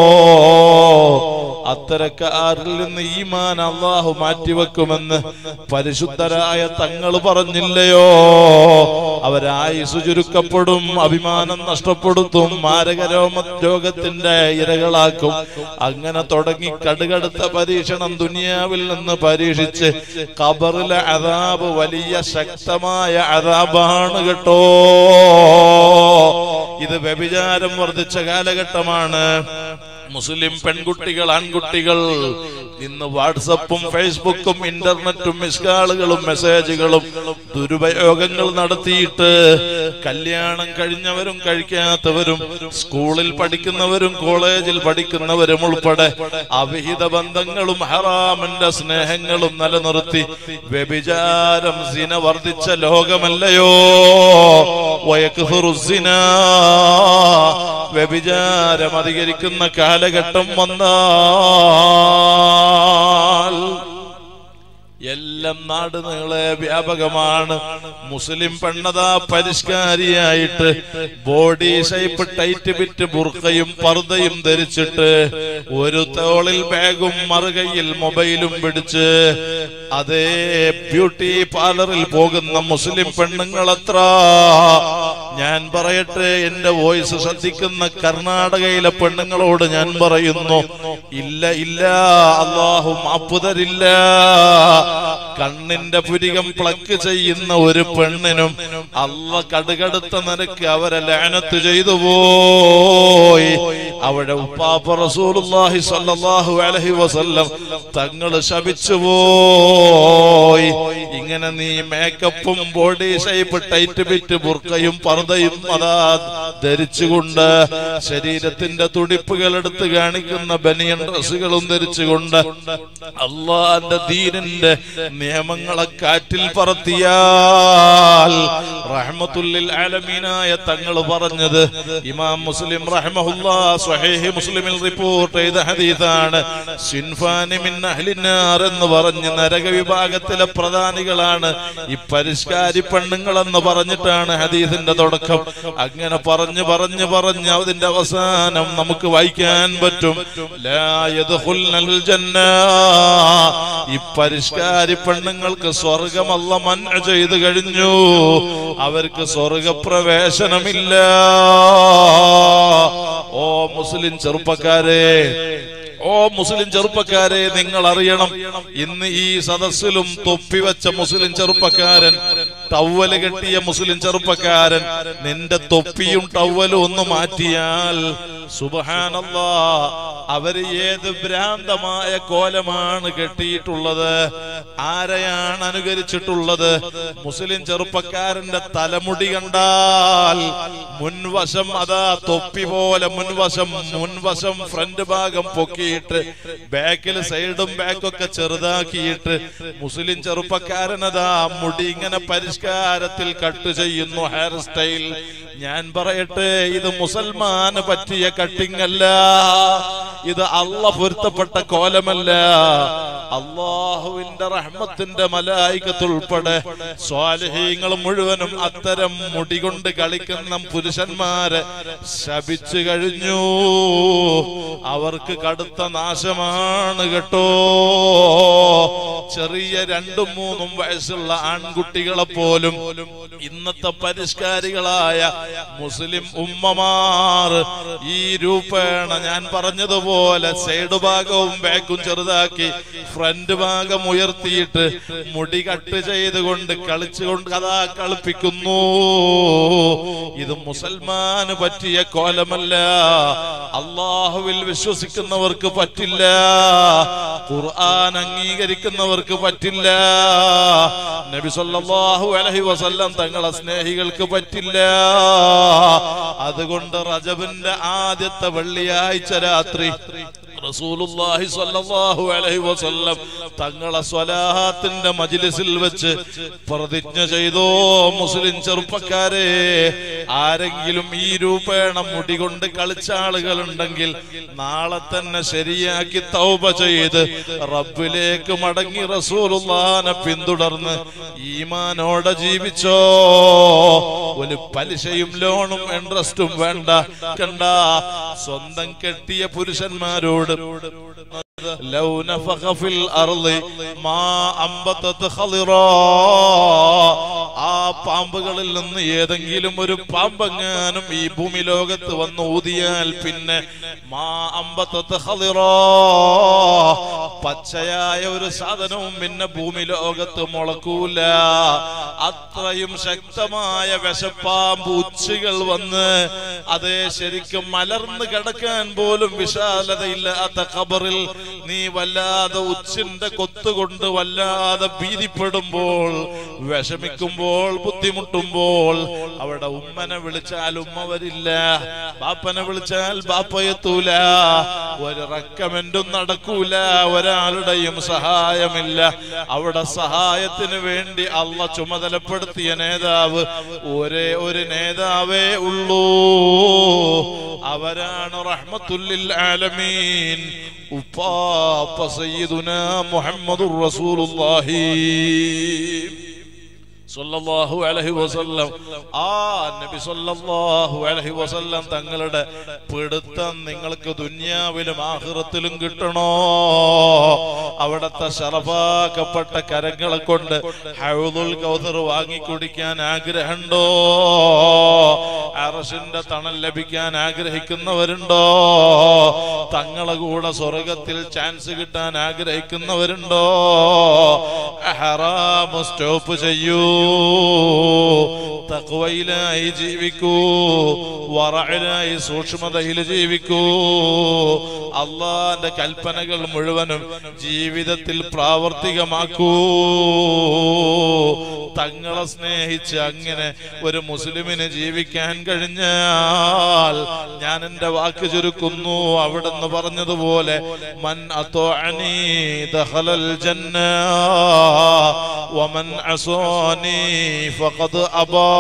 അത്തരക്കാരിൽ നിന്ന് ഈമാൻ അള്ളാഹു മാറ്റിവെക്കുമെന്ന് പരിശുദ്ധരായ തങ്ങൾ പറഞ്ഞില്ലയോ അവരായുസ് ചുരുക്കപ്പെടും അഭിമാനം നഷ്ടപ്പെടുത്തും മാരകരോമ രോഗത്തിന്റെ ഇരകളാക്കും അങ്ങനെ തുടങ്ങി കടുകടുത്ത പരീക്ഷണം ദുനിയാവിൽ നിന്ന് പരീക്ഷിച്ച് ഖബറിലെ അതാബ് വലിയ ശക്തമായ അതാബാണ് കേട്ടോ ഇത് വ്യഭിചാരം വർദ്ധിച്ച കാലഘട്ടമാണ് മുസ്ലിം പെൺകുട്ടികൾ ആൺകുട്ടികൾ ഇന്ന് വാട്സപ്പും ഫേസ്ബുക്കും ഇന്റർനെറ്റും മിസ്കാളുകളും മെസ്സേജുകളും ദുരുപയോഗങ്ങൾ നടത്തിയിട്ട് കല്യാണം കഴിഞ്ഞവരും കഴിക്കാത്തവരും സ്കൂളിൽ പഠിക്കുന്നവരും കോളേജിൽ പഠിക്കുന്നവരും ഉൾപ്പെടെ അവിഹിത ബന്ധങ്ങളും ഹറാമിന്റെ സ്നേഹങ്ങളും നിലനിർത്തി വ്യഭിചാരം സിന വർദ്ധിച്ച ലോകമല്ലയോ വയക്ഫുറു സിന വ്യഭിചാരം അധികരിക്കുന്ന കാലഘട്ടം വന്നാൽ എല്ലാം നാട് നീളെ വ്യാപകമാണ് മുസ്ലിം പെണ്ണതാ പരിഷ്കാരിയായിട്ട് ബോഡി ഷേപ്പ് ടൈറ്റ് ബിറ്റ് ബുർക്കയും പർദ്ദയും ധരിച്ചിട്ട് ഒരു തോളിൽ ബാഗും മറുകയിൽ മൊബൈലും പിടിച്ച് അതേ ബ്യൂട്ടി പാർലറിൽ പോകുന്ന മുസ്ലിം പെണ്ണുങ്ങൾ എത്ര ഞാൻ പറയട്ടെ എന്റെ വോയിസ് ശ്രദ്ധിക്കുന്ന കർണാടകയിലെ പെണ്ണുങ്ങളോട് ഞാൻ പറയുന്നു ഇല്ല ഇല്ല അള്ളാഹു മാപ്പ് തരില്ല കണ്ണിന്റെ പുരികം പ്ലക്ക് ചെയ്യുന്ന ഒരു പെണ്ണിനും അല്ല കടുകടുത്ത നിരക്ക് അവരെ ലാനത്ത് ചെയ്തു പോയി അവിടെ ഉപ്പാപ്പ റസൂലുള്ളാഹി സ്വല്ലല്ലാഹു അലൈഹി വസല്ലം തങ്ങൾ ശപിച്ചു പോയി ഇങ്ങനെ നീ മേക്കപ്പും ബോഡി ഷേപ്പ് ടൈറ്റ് ബിറ്റ് ബുർക്കയും പർദയും അതാ ധരിച്ചുകൊണ്ട് ശരീരത്തിന്റെ തുടിപ്പുകൾ എടുത്ത് കാണിക്കുന്ന ബനിയൻ ഡ്രസ്സുകളും ധരിച്ചുകൊണ്ട് അള്ളാന്റെ ദീനിന്റെ നിയമങ്ങളെ കാറ്റിൽ പറത്തിയാൽ റഹ്മത്തുല്ലിൽ ആലമീനായ തങ്ങൾ പറഞ്ഞത് ഇമാം മുസ്ലിം റഹ്മഹുല്ലാ സ്വഹീഹ് മുസ്ലിമിൽ റിപ്പോർട്ട് ചെയ്ത ഹദീസാണ് സിൻഫാനി മിൻ അഹ്ലിന്നാർ എന്ന് പറഞ്ഞ് നരക വിഭാഗത്തിലെ പ്രധാനികളാണ് ഈ പരിഷ്കാരി പെണ്ണുങ്ങൾ എന്ന് പറഞ്ഞിട്ടാണ് ഹദീസിന്റെ തുടക്കം അങ്ങനെ പറഞ്ഞു പറഞ്ഞു പറഞ്ഞ് അതിന്റെ അവസാനം നമുക്ക് വായിക്കാൻ പറ്റും ലാ യദ്ഖുൽനൽ ജന്ന ഈ പരിഷ്കാരി പെണ്ണുങ്ങൾക്ക് സ്വർഗമല്ല മൻ ചെയ്തു കഴിഞ്ഞു അവർക്ക് സ്വർഗപ്രവേശനമില്ല ഓ മുസ്ലിം ചെറുപ്പക്കാരെ ഓ മുസ്ലിം ചെറുപ്പക്കാരെ നിങ്ങൾ അറിയണം ഇന്ന് ഈ സദസ്സിലും തൊപ്പി വെച്ച മുസ്ലിം ചെറുപ്പക്കാരൻ ടവല് കെട്ടിയ മുസ്ലിം ചെറുപ്പക്കാരൻ നിന്റെ തൊപ്പിയും ടവലും ഒന്ന് മാറ്റിയാൽ സുബഹാനല്ലാ അവര് ഏത് ഭ്രാന്തമായ കോലമാണ് കെട്ടിയിട്ടുള്ളത് ആരെയാണ് അനുകരിച്ചിട്ടുള്ളത് മുസ്ലിം ചെറുപ്പക്കാരന്റെ തലമുടി കണ്ടാൽ മുൻവശം അതാ തൊപ്പി പോലെ മുൻവശം മുൻവശം ഫ്രണ്ട് ഭാഗം പൊക്കിയിട്ട് ബാക്കിൽ സൈഡും ബാക്കൊക്കെ ചെറുതാക്കിയിട്ട് മുസ്ലിം ചെറുപ്പക്കാരനതാ മുടി ഇങ്ങനെ പരിഷ്കാരത്തിൽ കട്ട് ചെയ്യുന്നു ഹെയർ സ്റ്റൈൽ ഞാൻ പറയട്ടെ ഇത് മുസൽമാന് പറ്റിയ കട്ടിംഗ് അല്ല ഇത് അള്ള പൊരുത്തപ്പെട്ട കോലമല്ല അള്ളാഹുവിന്റെ റഹ്മത്തിന്റെ മലായികത്തുൾപ്പെടെ സ്വാലഹീങ്ങൾ മുഴുവനും അത്തരം മുടി കൊണ്ട് കളിക്കുന്ന പുരുഷന്മാരെ ശപിച്ചു കഴിഞ്ഞു അവർക്ക് കടുത്ത നാശമാണ് കേട്ടോ ചെറിയ രണ്ടും മൂന്നും വയസ്സുള്ള ആൺകുട്ടികളെ പോലും ഇന്നത്തെ പരിഷ്കാരികളായ മുസ്ലിം ഉമ്മമാർ ഈ രൂപേണ ഞാൻ പറഞ്ഞതുപോലെ സൈഡ് ഭാഗവും ബാക്കും ചെറുതാക്കി ഫ്രണ്ട് ഭാഗം ഉയർത്തിയിട്ട് മുടി കട്ട് ചെയ്തുകൊണ്ട് കളിച്ചുകൊണ്ട് കഥാ കളിപ്പിക്കുന്നു ഇത് മുസൽമാന് പറ്റിയ കോലമല്ല അള്ളാഹുവിൽ വിശ്വസിക്കുന്നവർക്ക് പറ്റില്ല ഖുർആൻ അംഗീകരിക്കുന്നവർക്ക് പറ്റില്ല നബി സല്ലല്ലാഹു അലൈഹി വസല്ലം തങ്ങളെ സ്നേഹികൾക്ക് പറ്റില്ല അതുകൊണ്ട് റജബിന്റെ ആദ്യത്തെ വെള്ളിയാഴ്ച രാത്രി റസൂലുള്ളാഹി സ്വല്ലല്ലാഹു അലൈഹി വസല്ലം തങ്ങളെ സ്വലാത്തിന്റെ മജ്ലിസിൽ വെച്ച് പ്രതിജ്ഞ ചെയ്തോ മുസ്ലിം ചെറുപ്പക്കാരെ ആരെങ്കിലും ഈ രൂപേണ മുടി കൊണ്ട് കളിച്ച ആളുകൾ ഉണ്ടെങ്കിൽ നാളെ തന്നെ ശരിയാക്കി തൗബ ചെയ്ത് റബ്ബിലേക്ക് മടങ്ങി റസൂലുള്ളാനെ പിന്തുടർന്ന് ഈമാനോടെ ജീവിച്ചോ ഒരു പലിശയും ലോണും ഇൻട്രസ്റ്റും വേണ്ട കണ്ട സ്വന്തം കെട്ടിയ പുരുഷന്മാരോട് ലൗ നഫഖ ഫിൽ അർളി മാ അംബതത് ഖളിറാ ആ പാമ്പുകളിൽ നിന്ന് ഏതെങ്കിലും ഒരു പാമ്പെങ്ങാനും ഈ ഭൂമി ലോകത്ത് വന്ന് ഊതിയാൽ പിന്നെ മാ അംബതത് ഖളിറാ പച്ചയായ ഒരു സാധനവും പിന്നെ ഭൂമി ലോകത്ത് മുളക്കൂല അത്രയും ശക്തമായ വിശപ്പാമ്പ് ഉച്ചകൾ വന്ന് അതേ ശരിക്കും മലർന്ന് കിടക്കാൻ പോലും വിശാലതയില്ലാത്ത ഖബറിൽ നീ വല്ലാതെ ഉച്ചിന്റെ കൊത്തുകൊണ്ട് വല്ലാതെ ഭീതിപ്പെടുമ്പോൾ വിഷമിക്കുമ്പോൾ ബുദ്ധിമുട്ടുമ്പോൾ അവിടെ ഉമ്മനെ വിളിച്ചാൽ ഉമ്മ വരില്ല ബാപ്പനെ വിളിച്ചാൽ ബാപ്പ എത്തൂല ഒരു റെക്കമെന്റും നടക്കൂല ഒരാളുടെയും സഹായമില്ല അവിടെ സഹായത്തിന് വേണ്ടി അള്ള ചുമതലപ്പെടുത്തിയ നേതാവ് ഒരേ ഒരു നേതാവേ ഉള്ളൂ അവരാണ് റഹ്മത്തുല്ലിൽ ആലമീൻ ഉപ്പാപ്പ സയ്യിദുന മുഹമ്മദുർ റസൂലുള്ളാഹി സല്ലല്ലാഹു അലൈഹി വസല്ലം ആ നബി സല്ലല്ലാഹു അലൈഹി വസല്ലം തങ്ങളുടെ പിടുത്തം നിങ്ങൾക്ക് ദുനിയാവിലും ആഖിറത്തിലും കിട്ടണോ അവിടത്തെ ശറഫാക്കപ്പെട്ട കരങ്ങളെ കൊണ്ട് ഹൗദുൽ കൗസർ വാങ്ങി കുടിക്കാൻ ആഗ്രഹമുണ്ടോ അറഷിന്റെ തണൽ ലഭിക്കാൻ ആഗ്രഹിക്കുന്നവരുണ്ടോ തങ്ങളെ കൂടെ സ്വർഗത്തിൽ ചാൻസ് കിട്ടാൻ ആഗ്രഹിക്കുന്നവരുണ്ടോ ഹറാമ് സ്റ്റോപ്പ് ചെയ്യൂ തക്വയിലായി ജീവിക്കൂ വറയിലായി സൂക്ഷ്മതയിൽ ജീവിക്കൂ അള്ളാന്റെ കൽപ്പനകൾ മുഴുവനും ജീവിതത്തിൽ പ്രാവർത്തികമാക്കൂ തങ്ങളെ സ്നേഹിച്ച് അങ്ങനെ ഒരു മുസ്ലിമിന് ജീവിക്കാൻ കഴിഞ്ഞാൽ ഞാൻ എന്റെ വാക്ക് ചുരുക്കുന്നു അവിടെന്ന് പറഞ്ഞതുപോലെ മൻ അത്തോഅനി ദഖലൽ ജന്ന വമൻ അസോനി ഫഖദ് അബാ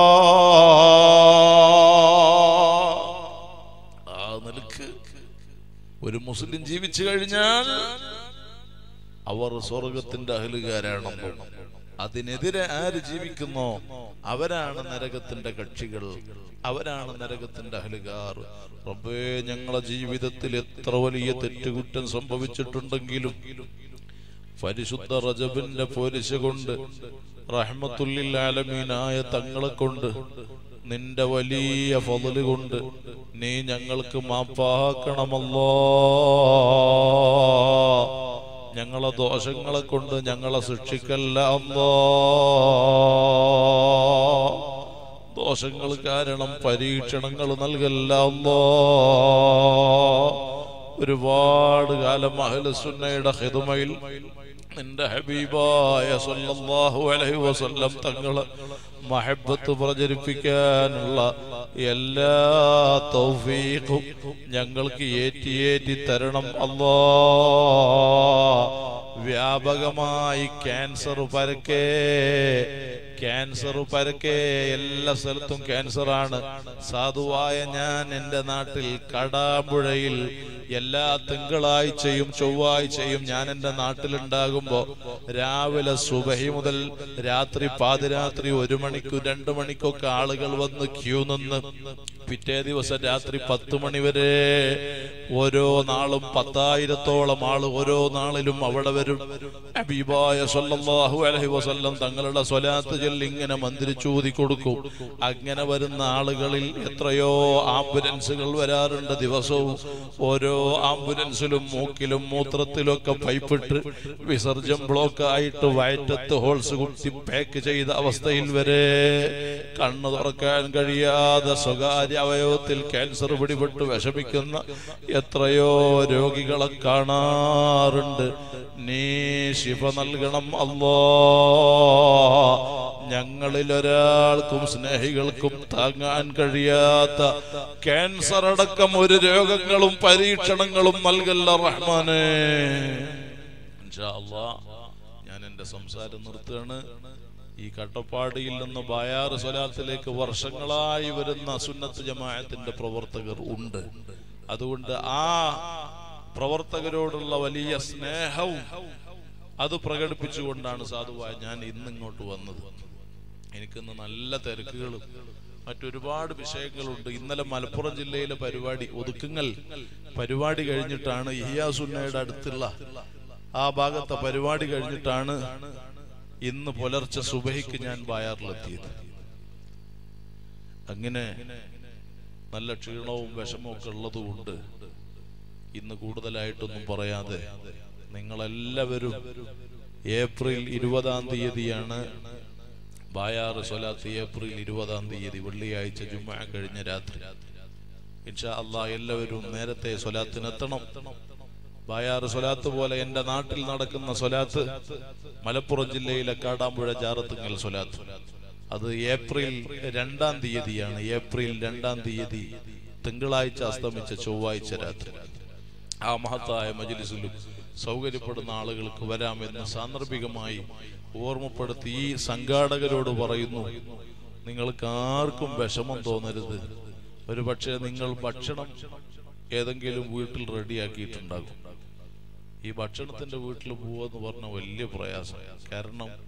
ആ നിലക്ക് ഒരു മുസ്ലിം ജീവിച്ചു കഴിഞ്ഞാൽ അവർ സ്വർഗത്തിന്റെ അഹലുകാരാണെന്നും അതിനെതിരെ ആര് ജീവിക്കുന്നോ അവരാണ് നരകത്തിന്റെ കക്ഷികൾ അവരാണ് നരകത്തിന്റെ അഹലുകാർ റബ്ബേ ഞങ്ങളെ ജീവിതത്തിൽ എത്ര വലിയ തെറ്റുകുറ്റം സംഭവിച്ചിട്ടുണ്ടെങ്കിലും പരിശുദ്ധ റജബിന്റെ പോരിശ കൊണ്ട് റഹ്മത്തുല്ലിൽ ആലമീനായ തങ്ങളെ കൊണ്ട് നിന്റെ വലിയ ഫضല് കൊണ്ട് നീ ഞങ്ങൾക്ക് മാപ്പാക്കണമല്ലോ ഞങ്ങളെ ദോഷങ്ങളെ കൊണ്ട് ഞങ്ങളെ ശിക്ഷിക്കല്ല അല്ലോ ദോഷങ്ങൾ കാരണം പരീക്ഷണങ്ങൾ നൽകല്ല അല്ലോ ഒരുപാട് കാലം അഹ്ലുസുന്നയുടെ ഹിദമയിൽ നിന്റെ ഹബീബായ സല്ലല്ലാഹു അലൈഹി വസല്ലം തങ്ങളെ മഹബത്ത് പ്രചരിപ്പിക്കാനുള്ള എല്ലാ തൗഫീഖും ഞങ്ങൾക്ക് ഏറ്റി ഏറ്റി തരണം അല്ലാ വ്യാപകമായി ക്യാൻസർ പരക്കെ ക്യാൻസർ പരക്കെ എല്ലാ സ്ഥലത്തും ക്യാൻസറാണ് സാധുവായ ഞാൻ എൻ്റെ നാട്ടിൽ കടാമ്പുഴയിൽ എല്ലാ തിങ്കളാഴ്ചയും ചൊവ്വാഴ്ചയും ഞാൻ എൻ്റെ നാട്ടിലുണ്ടാകുമ്പോ രാവിലെ സുബഹി മുതൽ രാത്രി പാതിരാത്രി ഒരു മണിക്കു രണ്ടു മണിക്കൊക്കെ ആളുകൾ വന്ന് ക്യൂ നിന്ന് പിറ്റേ ദിവസം രാത്രി പത്ത് മണി വരെ ഓരോ നാളും പത്തായിരത്തോളം ആള് ഓരോ നാളിലും അവിടെ വരും ഹബീബായ സല്ലല്ലാഹു അലൈഹി വസല്ലം തങ്ങളുടെ സ്വലാത്ത് ചൊല്ലി ഇങ്ങനെ മന്ത്രിച്ചൂതി കൊടുക്കും അങ്ങനെ വരുന്ന ആളുകളിൽ എത്രയോ ആംബുലൻസുകൾ വരാറുണ്ട് ദിവസവും ഓരോ ആംബുലൻസിലും മൂക്കിലും മൂത്രത്തിലൊക്കെ പൈപ്പിട്ട് വിസർജൻ ബ്ലോക്ക് ആയിട്ട് വയറ്റത്ത് ഹോൾസ് കുത്തി പാക്ക് ചെയ്ത അവസ്ഥയിൽ വരെ കണ്ണു തുറക്കാൻ കഴിയാതെ സ്വകാര്യ അവയവത്തിൽ ക്യാൻസർ പിടിപെട്ട് വിഷമിക്കുന്ന എത്രയോ രോഗികളെ കാണാറുണ്ട് നീ ശിവ നൽകണം അല്ലോ ഞങ്ങളിൽ ഒരാൾക്കും സ്നേഹികൾക്കും താങ്ങാൻ കഴിയാത്ത ക്യാൻസർ അടക്കം ഒരു രോഗങ്ങളും പരീക്ഷണങ്ങളും നൽകല്ല റഹ്മാനെ ഇൻഷാ അല്ലാ, ഞാൻ എന്റെ സംസാരം നിർത്തുകയാണ് ഈ കട്ടപ്പാടിയിൽ നിന്ന് ബായാറ് സ്വലാത്തിലേക്ക് വർഷങ്ങളായി വരുന്ന സുന്നത്ത് ജമാഅത്തിന്റെ പ്രവർത്തകർ ഉണ്ട് അതുകൊണ്ട് ആ പ്രവർത്തകരോടുള്ള വലിയ സ്നേഹവും അത് പ്രകടിപ്പിച്ചുകൊണ്ടാണ് സാധുവായ ഞാൻ ഇന്ന് ഇങ്ങോട്ട് വന്നത് എനിക്കിന്ന് നല്ല തിരക്കുകളും മറ്റൊരുപാട് വിഷയങ്ങളുണ്ട് ഇന്നലെ മലപ്പുറം ജില്ലയിലെ പരിപാടി ഒതുക്കുങ്ങൽ പരിപാടി കഴിഞ്ഞിട്ടാണ് ഇഹിയാസുന്നയുടെ അടുത്തുള്ള ആ ഭാഗത്തെ പരിപാടി കഴിഞ്ഞിട്ടാണ് ഇന്ന് പുലർച്ചെ സുബഹിക്ക് ഞാൻ ബായാറിലെത്തിയത് അങ്ങനെ നല്ല ക്ഷീണവും വിഷമവും ഒക്കെ ഉള്ളതുകൊണ്ട് ഇന്ന് കൂടുതലായിട്ടൊന്നും പറയാതെ നിങ്ങളെല്ലാവരും ഏപ്രിൽ ഇരുപതാം തീയതിയാണ് ബായാറ് സ്വലാത്ത് ഏപ്രിൽ ഇരുപതാം തീയതി വെള്ളിയാഴ്ച ജുമ്മ കഴിഞ്ഞ രാത്രി ഇൻഷാ അള്ളാ എല്ലാവരും നേരത്തെ സ്വലാത്തിനെത്തണം ബായാറ് സ്വലാത്ത് പോലെ എന്റെ നാട്ടിൽ നടക്കുന്ന സ്വലാത്ത് മലപ്പുറം ജില്ലയിലെ കാടാമ്പുഴ ജാറത്തുങ്ങൽ സ്വലാത്ത് അത് ഏപ്രിൽ രണ്ടാം തീയതിയാണ് ഏപ്രിൽ രണ്ടാം തീയതി തിങ്കളാഴ്ച അസ്തമിച്ച ചൊവ്വാഴ്ച രാത്രി ആ മഹത്തായ മജിലിസിലും സൗകര്യപ്പെടുന്ന ആളുകൾക്ക് വരാമെന്ന് സാന്ദർഭികമായി ഓർമ്മപ്പെടുത്തി ഈ സംഘാടകരോട് പറയുന്നു നിങ്ങൾക്ക് ആർക്കും വിഷമം തോന്നരുത് ഒരു പക്ഷേ നിങ്ങൾ ഭക്ഷണം ഏതെങ്കിലും വീട്ടിൽ റെഡിയാക്കിയിട്ടുണ്ടാകും ഈ ഭക്ഷണത്തിന്റെ വീട്ടിൽ പോവാന്ന് പറഞ്ഞ വലിയ പ്രയാസം കാരണം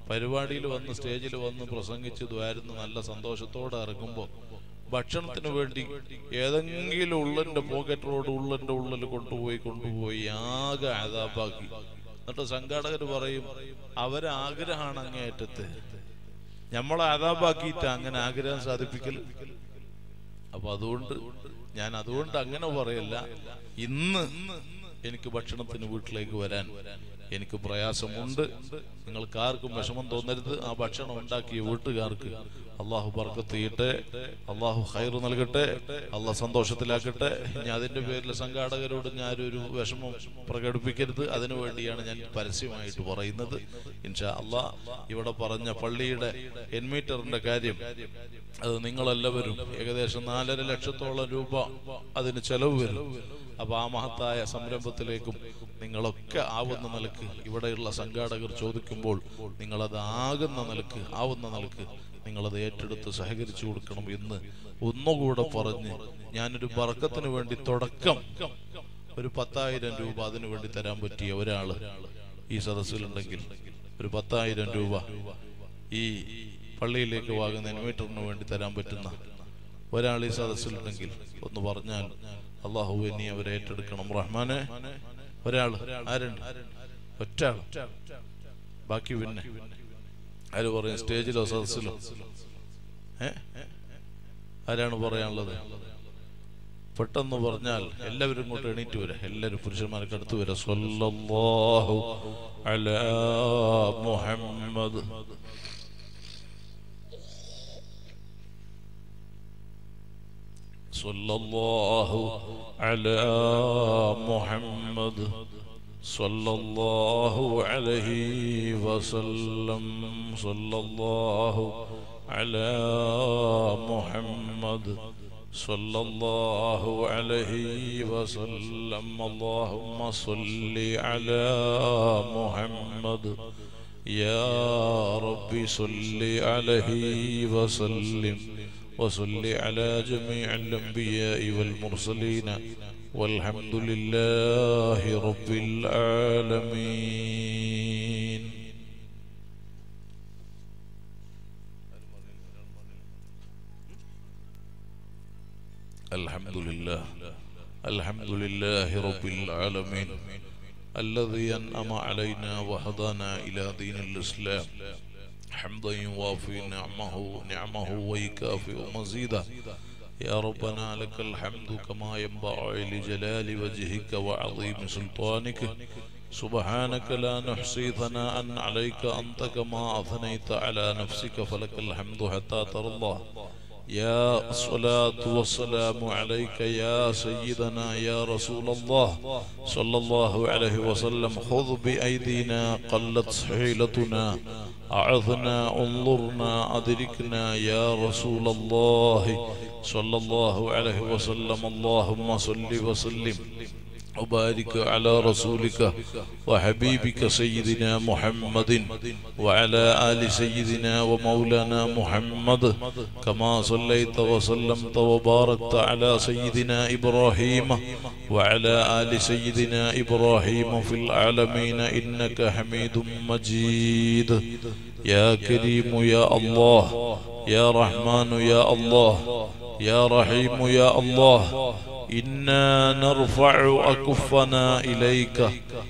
പരിപാടിയിൽ വന്ന് സ്റ്റേജിൽ വന്ന് പ്രസംഗിച്ച് ദ്വാരുന്ന് നല്ല സന്തോഷത്തോടെ ഇറങ്ങുമ്പോൾ ഭക്ഷണത്തിന് വേണ്ടി ഏതെങ്കിലും ഉള്ളന്റെ പോക്കറ്റ് റോഡ് ഉള്ളന്റെ ഉള്ളിൽ കൊണ്ടുപോയി കൊണ്ടുപോയി ആകെ ആദാപ്പാക്കി എന്നിട്ട് സംഘാടകർ പറയും അവരെ ആഗ്രഹമാണ് അങ്ങേയറ്റത്ത് നമ്മളെ ആദാപ്പാക്കിയിട്ട് അങ്ങനെ ആഗ്രഹം സാധിപ്പിക്കൽ അപ്പൊ അതുകൊണ്ട് ഞാൻ അതുകൊണ്ട് അങ്ങനെ പറയല്ല ഇന്ന് എനിക്ക് ഭക്ഷണത്തിന് വീട്ടിലേക്ക് വരാൻ എനിക്ക് പ്രയാസമുണ്ട് നിങ്ങൾക്ക് ആർക്കും വിഷമം തോന്നരുത് ആ ഭക്ഷണം ഉണ്ടാക്കിയ വീട്ടുകാർക്ക് അള്ളാഹു ബർക്കത്ത് ചെയ്യട്ടെ അള്ളാഹു ഹൈർ നൽകട്ടെ അള്ളാഹ് സന്തോഷത്തിലാക്കട്ടെ ഞാൻ അതിന്റെ പേരിൽ സംഘാടകരോട് ഞാനൊരു വിഷമം പ്രകടിപ്പിക്കരുത് അതിനു വേണ്ടിയാണ് ഞാൻ പരസ്യമായിട്ട് പറയുന്നത് ഇൻഷാ അള്ളാഹ് ഇവിടെ പറഞ്ഞ പള്ളിയുടെ എൻമീറ്ററിന്റെ കാര്യം അത് നിങ്ങളെല്ലാവരും ഏകദേശം നാലര ലക്ഷത്തോളം രൂപ അതിന് ചെലവ് വരും അപ്പൊ ആ മഹത്തായ സംരംഭത്തിലേക്കും നിങ്ങളൊക്കെ ആവുന്ന നിലക്ക് ഇവിടെയുള്ള സംഘാടകർ ചോദിക്കുമ്പോൾ നിങ്ങളത് ആകുന്ന നിലക്ക് ആവുന്ന നിലക്ക് നിങ്ങളത് ഏറ്റെടുത്ത് സഹകരിച്ചു കൊടുക്കണം എന്ന് ഒന്നുകൂടെ പറഞ്ഞ് ഞാനൊരു ബർക്കത്തിന് വേണ്ടി തുടക്കം ഒരു പത്തായിരം രൂപ അതിനു വേണ്ടി തരാൻ പറ്റിയ ഒരാള് ഈ സദസ്സിലുണ്ടെങ്കിൽ ഒരു പത്തായിരം രൂപ ഈ പള്ളിയിലേക്ക് വാങ്ങുന്ന ഇൻവേറ്ററിന് വേണ്ടി തരാൻ പറ്റുന്ന ഒരാൾ ഈ സദസ്സിലുണ്ടെങ്കിൽ ഒന്ന് പറഞ്ഞാൽ അള്ളാഹു നീ അവരെ ഏറ്റെടുക്കണം റഹ്മാനെ ഒരാൾ ആരുണ്ട് ഒറ്റ ആൾ ബാക്കി പിന്നെ ആര് പറയും സ്റ്റേജിലോ സദസ്സിലോ ഏ ആരാണ് പറയാനുള്ളത് പെട്ടെന്ന് പറഞ്ഞാൽ എല്ലാവരും ഇങ്ങോട്ട് എണീറ്റ് വരാം എല്ലാവരും പുരുഷന്മാർക്ക് അടുത്ത് വരാം സ്വല്ലല്ലാഹു അലാ മുഹമ്മദ് صلى الله على محمد صلى الله عليه وسلم صلى الله على محمد صلى الله عليه وسلم اللهم صل على محمد يا رب صل عليه وسلم وصل على جميع الأنبياء والمرسلين والحمد لله رب العالمين الحمد لله الحمد لله رب العالمين الذي أنعم علينا وهدانا إلى دين الإسلام حمدا يوافي نعمه نعمه ويكافئ مزيدا يا ربنا لك الحمد كما ينبغي لجلال وجهك وعظيم سلطانك سبحانك لا نحصي ثناء عليك أنت كما أثنيت على نفسك فلك الحمد حتى ترى الله يا الصلاة والسلام عليك يا سيدنا يا رسول الله صلى الله عليه وسلم خذ بأيدينا قلت حيلتنا أعظنا انظرنا أدركنا يا رسول الله صلى الله عليه وسلم اللهم صل وسلم وبارك على رسولك وحبيبك سيدنا محمد وعلى آل سيدنا ومولانا محمد كما صليت وسلمت وباركت على سيدنا إبراهيم وعلى آل سيدنا إبراهيم في العالمين إنك حميد مجيد يا كريم يا الله يا رحمن يا الله يا رحيم يا الله إنا نرفع أكفنا إليك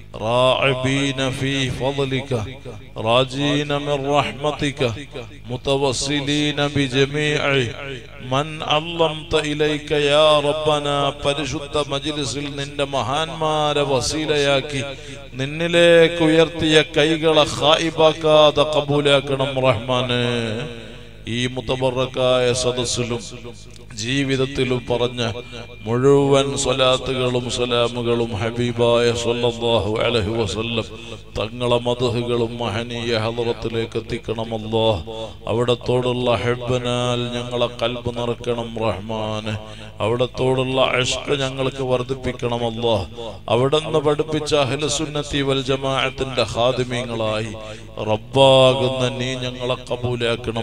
راعبين في فضلك راجين من رحمتك متوسلين بجميع من علمت إليك يا ربنا പരിശുദ്ധ മജിലിസിൽ നിന്റെ മഹാന്മാരെ വസീലയാക്കി നിന്നിലേക്ക് ഉയർത്തിയ കൈകളെ ഹായിബാക്കാതെ കബൂലാക്കണം റഹ്മാന് ഈ മുത്തബറക്കായ സദസ്സിലും ജീവിതത്തിലും പറഞ്ഞ മുഴുവൻ സ്വലാത്തുകളും സലാമുകളും ഹബീബായ സല്ലല്ലാഹു അലൈഹി വസല്ലം തങ്ങളെ മധുഹുകളും മഹനീയ ഹലറത്തിലേക്ക് എത്തിക്കണമല്ലോ അവിടത്തോടുള്ള ഹെബനാൽ ഞങ്ങളെ കൽബ് നിറക്കണം റഹ്മാന് അവിടത്തോടുള്ള അഷ്ക ഞങ്ങൾക്ക് വർദ്ധിപ്പിക്കണമല്ലോ അവിടുന്ന് പഠിപ്പിച്ച അഹ്ലുസുന്നത്തി വൽ ജമാഅത്തിന്റെ ഹാദിമ്യങ്ങളായി റബ്ബാകുന്ന നീ ഞങ്ങളെ കബൂലാക്കണം റഹ്മാൻ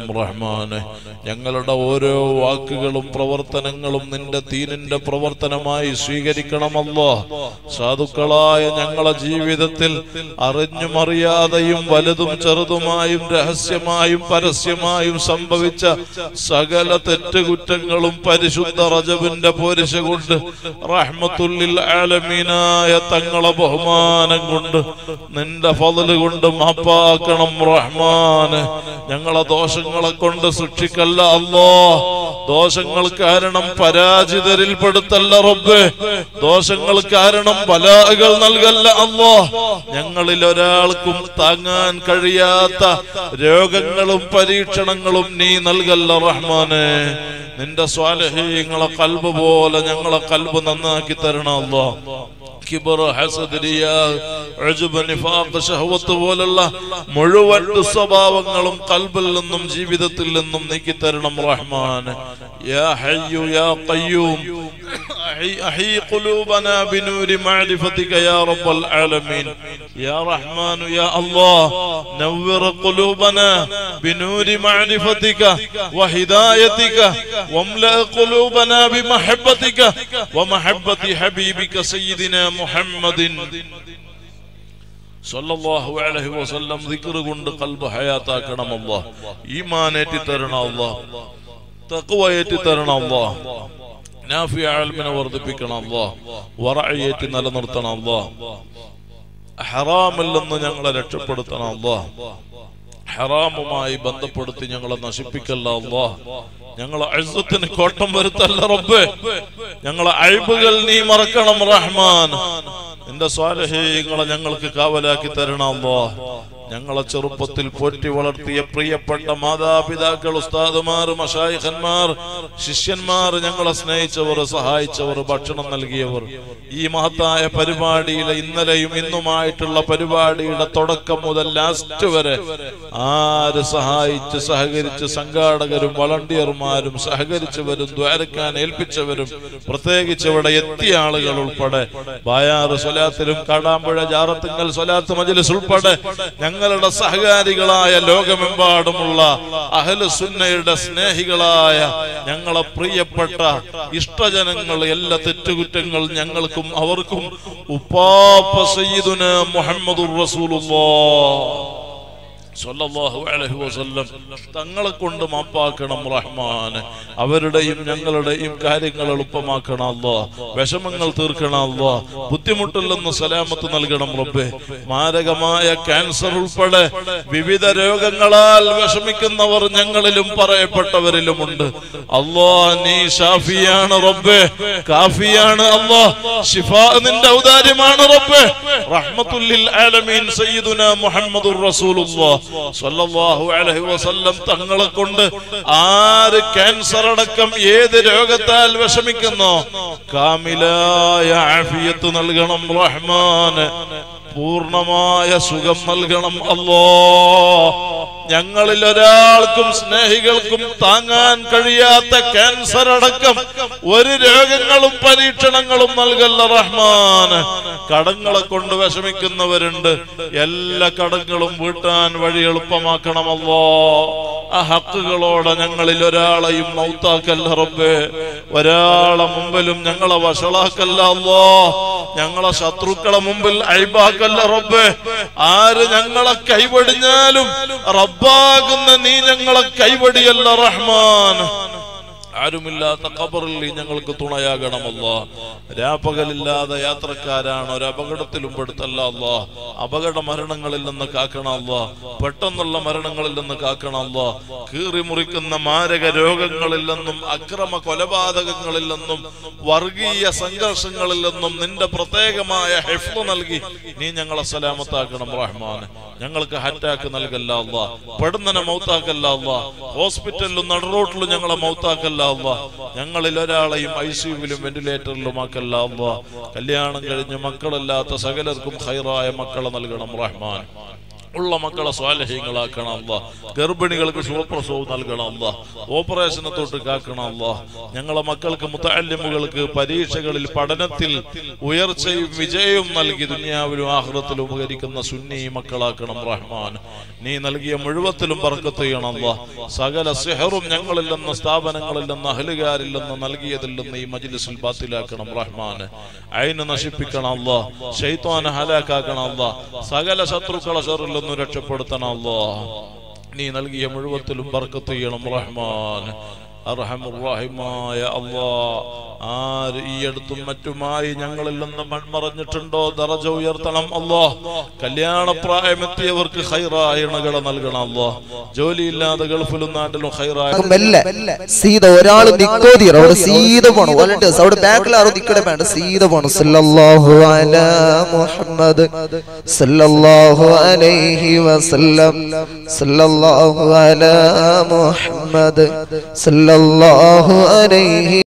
റഹ്മാനെ ഞങ്ങളുടെ ഓരോ വാക്കുകളും പ്രവർത്തനങ്ങളും നിന്റെ തീനിന്റെ പ്രവർത്തനമായി സ്വീകരിക്കണമല്ലോ സാധുക്കളായ ഞങ്ങളെ ജീവിതത്തിൽ അറിഞ്ഞും അറിയാതെയും വലുതും ചെറുതുമായും രഹസ്യമായും പരസ്യമായും സംഭവിച്ച സകല തെറ്റുകുറ്റങ്ങളും പരിശുദ്ധ റജബിന്റെ പോരിശ കൊണ്ട് റഹ്മത്തുല്ലിൽ ആലമീനായ തങ്ങളെ ബഹുമാനം കൊണ്ട് നിന്റെ ഫضല് കൊണ്ട് മാപ്പാക്കണം റഹ്മാന് ഞങ്ങളെ ദോഷങ്ങളെ കൊണ്ട് ശിക്ഷിക്കല്ല അല്ലോ ദോഷങ്ങൾ കാരണം പരാജിതരിൽ പെടുത്തല്ല റബ്ബേ ദോഷങ്ങൾ കാരണം ബലാകൾ നൽകല്ല അല്ലോ ഞങ്ങളിൽ ഒരാൾക്കും താങ്ങാൻ കഴിയാത്ത രോഗങ്ങളും പരീക്ഷണങ്ങളും നീ നൽകല്ല റഹ്മാനെ നിന്റെ സ്വാലഹീങ്ങളെ കൽബ് പോലെ ഞങ്ങളെ കൽബ് നന്നാക്കി തരണം അല്ലോ കിബർ ഹസദ് റിയാ ഉജ്ബ് നിഫാഖ് ശഹവത്ത് പോലുള്ള മുഴുവൻ സ്വഭാവങ്ങളും കൽബിൽ നിന്നും ജീവിതത്തിൽ നിന്നും നീക്കി തരണം റഹ്മാൻ യാ ഹയ്യു യാ ഖയ്യൂം أحي, أحي قلوبنا بنور معرفتك يا رب العالمين يا رحمن يا الله نور قلوبنا بنور معرفتك وهدايتك واملأ قلوبنا بمحبتك ومحبة حبيبك سيدنا محمد സല്ലല്ലാഹു അലൈഹി വസല്ലം ദിക്ർ കൊണ്ട് കൽബ് ഹയാത്താക്കണം അല്ലാഹ് ഈമാനേറ്റി തരണം അല്ലാഹ് തഖ്വയേറ്റി തരണം അല്ലാഹ് നാഫി ആൽമിനെ വർദ്ധിപ്പിക്കണം അല്ലാഹ് വറഅയേറ്റി നിലനിർത്തണം അല്ലാഹ് ഹറാമിൽ നിന്ന് ഞങ്ങളെ രക്ഷപ്പെടുത്തണം അല്ലാഹ് ഹറാമുമായി ബന്ധപ്പെടുത്തി ഞങ്ങളെ നശിപ്പിക്കല്ല അല്ലാഹ് ഞങ്ങളെ അഴുസത്തിന് കോട്ടം വരുത്തല്ല റബ്ബേ ഞങ്ങളെ അഴിബുകൾ നീ മറക്കണം റഹ്മാൻ നിന്റെ സ്വാലഹീങ്ങളെ ഞങ്ങൾക്ക് കാവലാക്കി തരണം അല്ലാഹ് ഞങ്ങളെ ചെറുപ്പത്തിൽ പോറ്റി വളർത്തിയ പ്രിയപ്പെട്ട മാതാപിതാക്കൾ ഉസ്താദുമാർ മഷായിഖന്മാർ ശിഷ്യന്മാർ ഞങ്ങളെ സ്നേഹിച്ചവർ സഹായിച്ചവർ ഭക്ഷണം നൽകിയവർ ഈ മഹത്തായ പരിപാടിയിലെ ഇന്നലെയും ഇന്നുമായിട്ടുള്ള പരിപാടിയുടെ തുടക്കം മുതൽ ലാസ്റ്റ് വരെ ആര് സഹായിച്ച് സഹകരിച്ച് സംഘാടകരും വളണ്ടിയർമാരും സഹകരിച്ചവരും ദ്വാരക്കാൻ ഏൽപ്പിച്ചവരും പ്രത്യേകിച്ച് ഇവിടെ എത്തിയ ആളുകൾ ഉൾപ്പെടെ ബായാറ് സ്വലാത്തിലും കാടാമ്പുഴ ജാറത്തിങ്ങൽ സ്വലാത്ത് മജലിസ് ഉൾപ്പെടെ ഞങ്ങളുടെ സഹകാരികളായ ലോകമെമ്പാടുമുള്ള അഹല് സുന്നയുടെ സ്നേഹികളായ ഞങ്ങളെ പ്രിയപ്പെട്ട ഇഷ്ടജനങ്ങൾ എല്ലാ തെറ്റുകുറ്റങ്ങൾ ഞങ്ങൾക്കും അവർക്കും ഉപ്പാപ്പ സയ്യിദുന മുഹമ്മദുർ റസൂലുള്ളാഹ് സ്വല്ലല്ലാഹു അലൈഹി വസല്ലം തങ്ങളെ കൊണ്ട് മാപ്പാക്കണം റഹ്മാൻ അവരുടെയും ഞങ്ങളുടെയും കാര്യങ്ങൾ എളുപ്പമാക്കണം അല്ലോ വിഷമങ്ങൾ തീർക്കണം അല്ലോ ബുദ്ധിമുട്ടിൽ നിന്ന് സലാമത്ത് നൽകണം റബ്ബേ മാരകമായ ക്യാൻസർ ഉൾപ്പെടെ വിവിധ രോഗങ്ങളാൽ വിഷമിക്കുന്നവർ ഞങ്ങളിലും പറയപ്പെട്ടവരിലുമുണ്ട് അല്ലോ നീ ഷാഫിയാണ് റബ്ബേ കാഫിയാണ് അല്ലോ ഷിഫ നിന്റെ ഔദാര്യമാണ് റബ്ബേ റഹ്മത്തുല്ലിൽ ആലമീൻ സയ്യിദുന മുഹമ്മദുർ റസൂലുള്ളാഹ് സ്വല്ലല്ലാഹു അലൈഹി വസല്ലം തങ്ങളെ കൊണ്ട് ആര് ക്യാൻസർ അടക്കം ഏത് രോഗത്താൽ വിഷമിക്കുന്നോ കാമിലായ ആഫിയത്ത് നൽകണം റഹ്മാന് പൂർണമായ സുഖം നൽകണം അല്ലോ ഞങ്ങളിൽ ഒരാൾക്കും സ്നേഹികൾക്കും താങ്ങാൻ കഴിയാത്ത ക്യാൻസർ അടക്കം ഒരു രോഗങ്ങളും പരീക്ഷണങ്ങളും നൽകല്ല റഹ്മാൻ കടങ്ങളെ കൊണ്ട് വിഷമിക്കുന്നവരുണ്ട് എല്ലാ കടങ്ങളും വീട്ടാൻ വഴി എളുപ്പമാക്കണമല്ലോ ആ ഹക്കുകളോടെ ഞങ്ങളിൽ ഒരാളെയും മൗത്താക്കല്ല റബ്ബേ ഒരാളെ മുമ്പിലും ഞങ്ങളെ വഷളാക്കല്ല അല്ലോ ഞങ്ങളെ ശത്രുക്കളെ മുമ്പിൽ അഴിബാക്കല്ല റബ്ബേ ആര് ഞങ്ങളെ കൈവടിഞ്ഞാലും റബ്ബാകുന്ന നീ ഞങ്ങളെ കൈവടിയല്ല റഹ്മാൻ ആരുമില്ലാത്ത ഖബറിൽ നീ ഞങ്ങൾക്ക് തുണയാകണമല്ല രാപ്പകലില്ലാതെ യാത്രക്കാരാണ് ഒരു അപകടത്തിലും പെടുത്തല്ല അല്ല അപകട മരണങ്ങളിൽ നിന്ന് കാക്കണമല്ല പെട്ടെന്നുള്ള മരണങ്ങളിൽ നിന്ന് കാക്കണമല്ല കീറി മുറിക്കുന്ന മാരക രോഗങ്ങളിൽ നിന്നും അക്രമ കൊലപാതകങ്ങളിൽ നിന്നും വർഗീയ സംഘർഷങ്ങളിൽ നിന്നും നിന്റെ പ്രത്യേകമായ ഹെഫ് നൽകി നീ ഞങ്ങളെ സലാമത്താക്കണം റഹ്മാൻ ഞങ്ങൾക്ക് ഹറ്റാക്ക് നൽകല്ല അല്ല പെടുന്നനെ മൗത്താക്കല്ല അല്ല ഹോസ്പിറ്റലിലും നടുറോട്ടിലും ഞങ്ങളെ മൗത്താക്കല്ല അല്ല ഞങ്ങളിൽ ഒരാളെയും ഐ സിയുവിലും വെന്റിലേറ്ററിലും ആക്കല്ല അല്ല കല്യാണം കഴിഞ്ഞ് മക്കളില്ലാത്ത സകലർക്കും ഹൈറായ മക്കളെ നൽകണം റഹ്മാൻ ഉള്ള മക്കളെ സ്വാലഹ്യങ്ങളാക്കണം അല്ല ഗർഭിണികൾക്ക് സുഖപ്രസവം നൽകണം അല്ല ഓപ്പറേഷനെ തൊട്ട് കാക്കണം അല്ല ഞങ്ങളെ മക്കൾക്ക് മുത്തല്യമുകൾക്ക് പരീക്ഷകളിൽ പഠനത്തിൽ ഉയർച്ചയും വിജയവും നൽകി ദുനിയാവിലും ആഹ്റത്തിലും ഉപകരിക്കുന്ന സുന്നി മക്കളാക്കണം റഹ്മാൻ നീ നൽകിയ മുഴുവത്തിലും പറക്കത്ത് ചെയ്യണം അല്ല സകല സിഹറും ഞങ്ങളിൽ നിന്ന് സ്ഥാപനങ്ങളിൽ നിന്ന് അഹലുകാരിൽ നിന്ന് നൽകിയതിൽ നിന്ന് ഈ മജ്ലിസിൽ ബാത്തിലാക്കണം റഹ്മാൻ അയിന് നശിപ്പിക്കണം അല്ല ഷെയ്ത്താനെ ഹലാക്കാക്കണം അല്ല സകല ശത്രുക്കളെ ഷറിൽ നിന്ന് രക്ഷപ്പെടുത്തണം അല്ലാ നീ നൽകിയ മുഴുവത്തിലും ബർക്കത്ത് ചെയ്യണം റഹ്മാൻ അർഹമുറാഹിമായ അള്ളാ ആര് ഈ അടുത്തും മറ്റുമായി ഞങ്ങളിൽ നിന്ന് മൺമറഞ്ഞിട്ടുണ്ടോ ദറജ ഉയർത്തണം അല്ലോ കല്യാണപ്രായമെത്തിയവർക്ക് ഹൈറായ ഇണകളെ നൽകണം അല്ലോ ജോലിയില്ലാതെ ഗൾഫിലും നാട്ടിലും ഹൈറായ മെല്ലെ സീത ഒരാള് നിക്കോതിയർ അവിടെ സീത പോണു വോളണ്ടിയേഴ്സ് അവിടെ ബാക്കിൽ ആരും നിക്കടെ വേണ്ട സീത പോണു സല്ലല്ലാഹു അലാ മുഹമ്മദ് സല്ലല്ലാഹു അലൈഹി വസല്ലം സല്ലല്ലാഹു അലാ മുഹമ്മദ് സല്ലല്ലാഹു അലൈഹി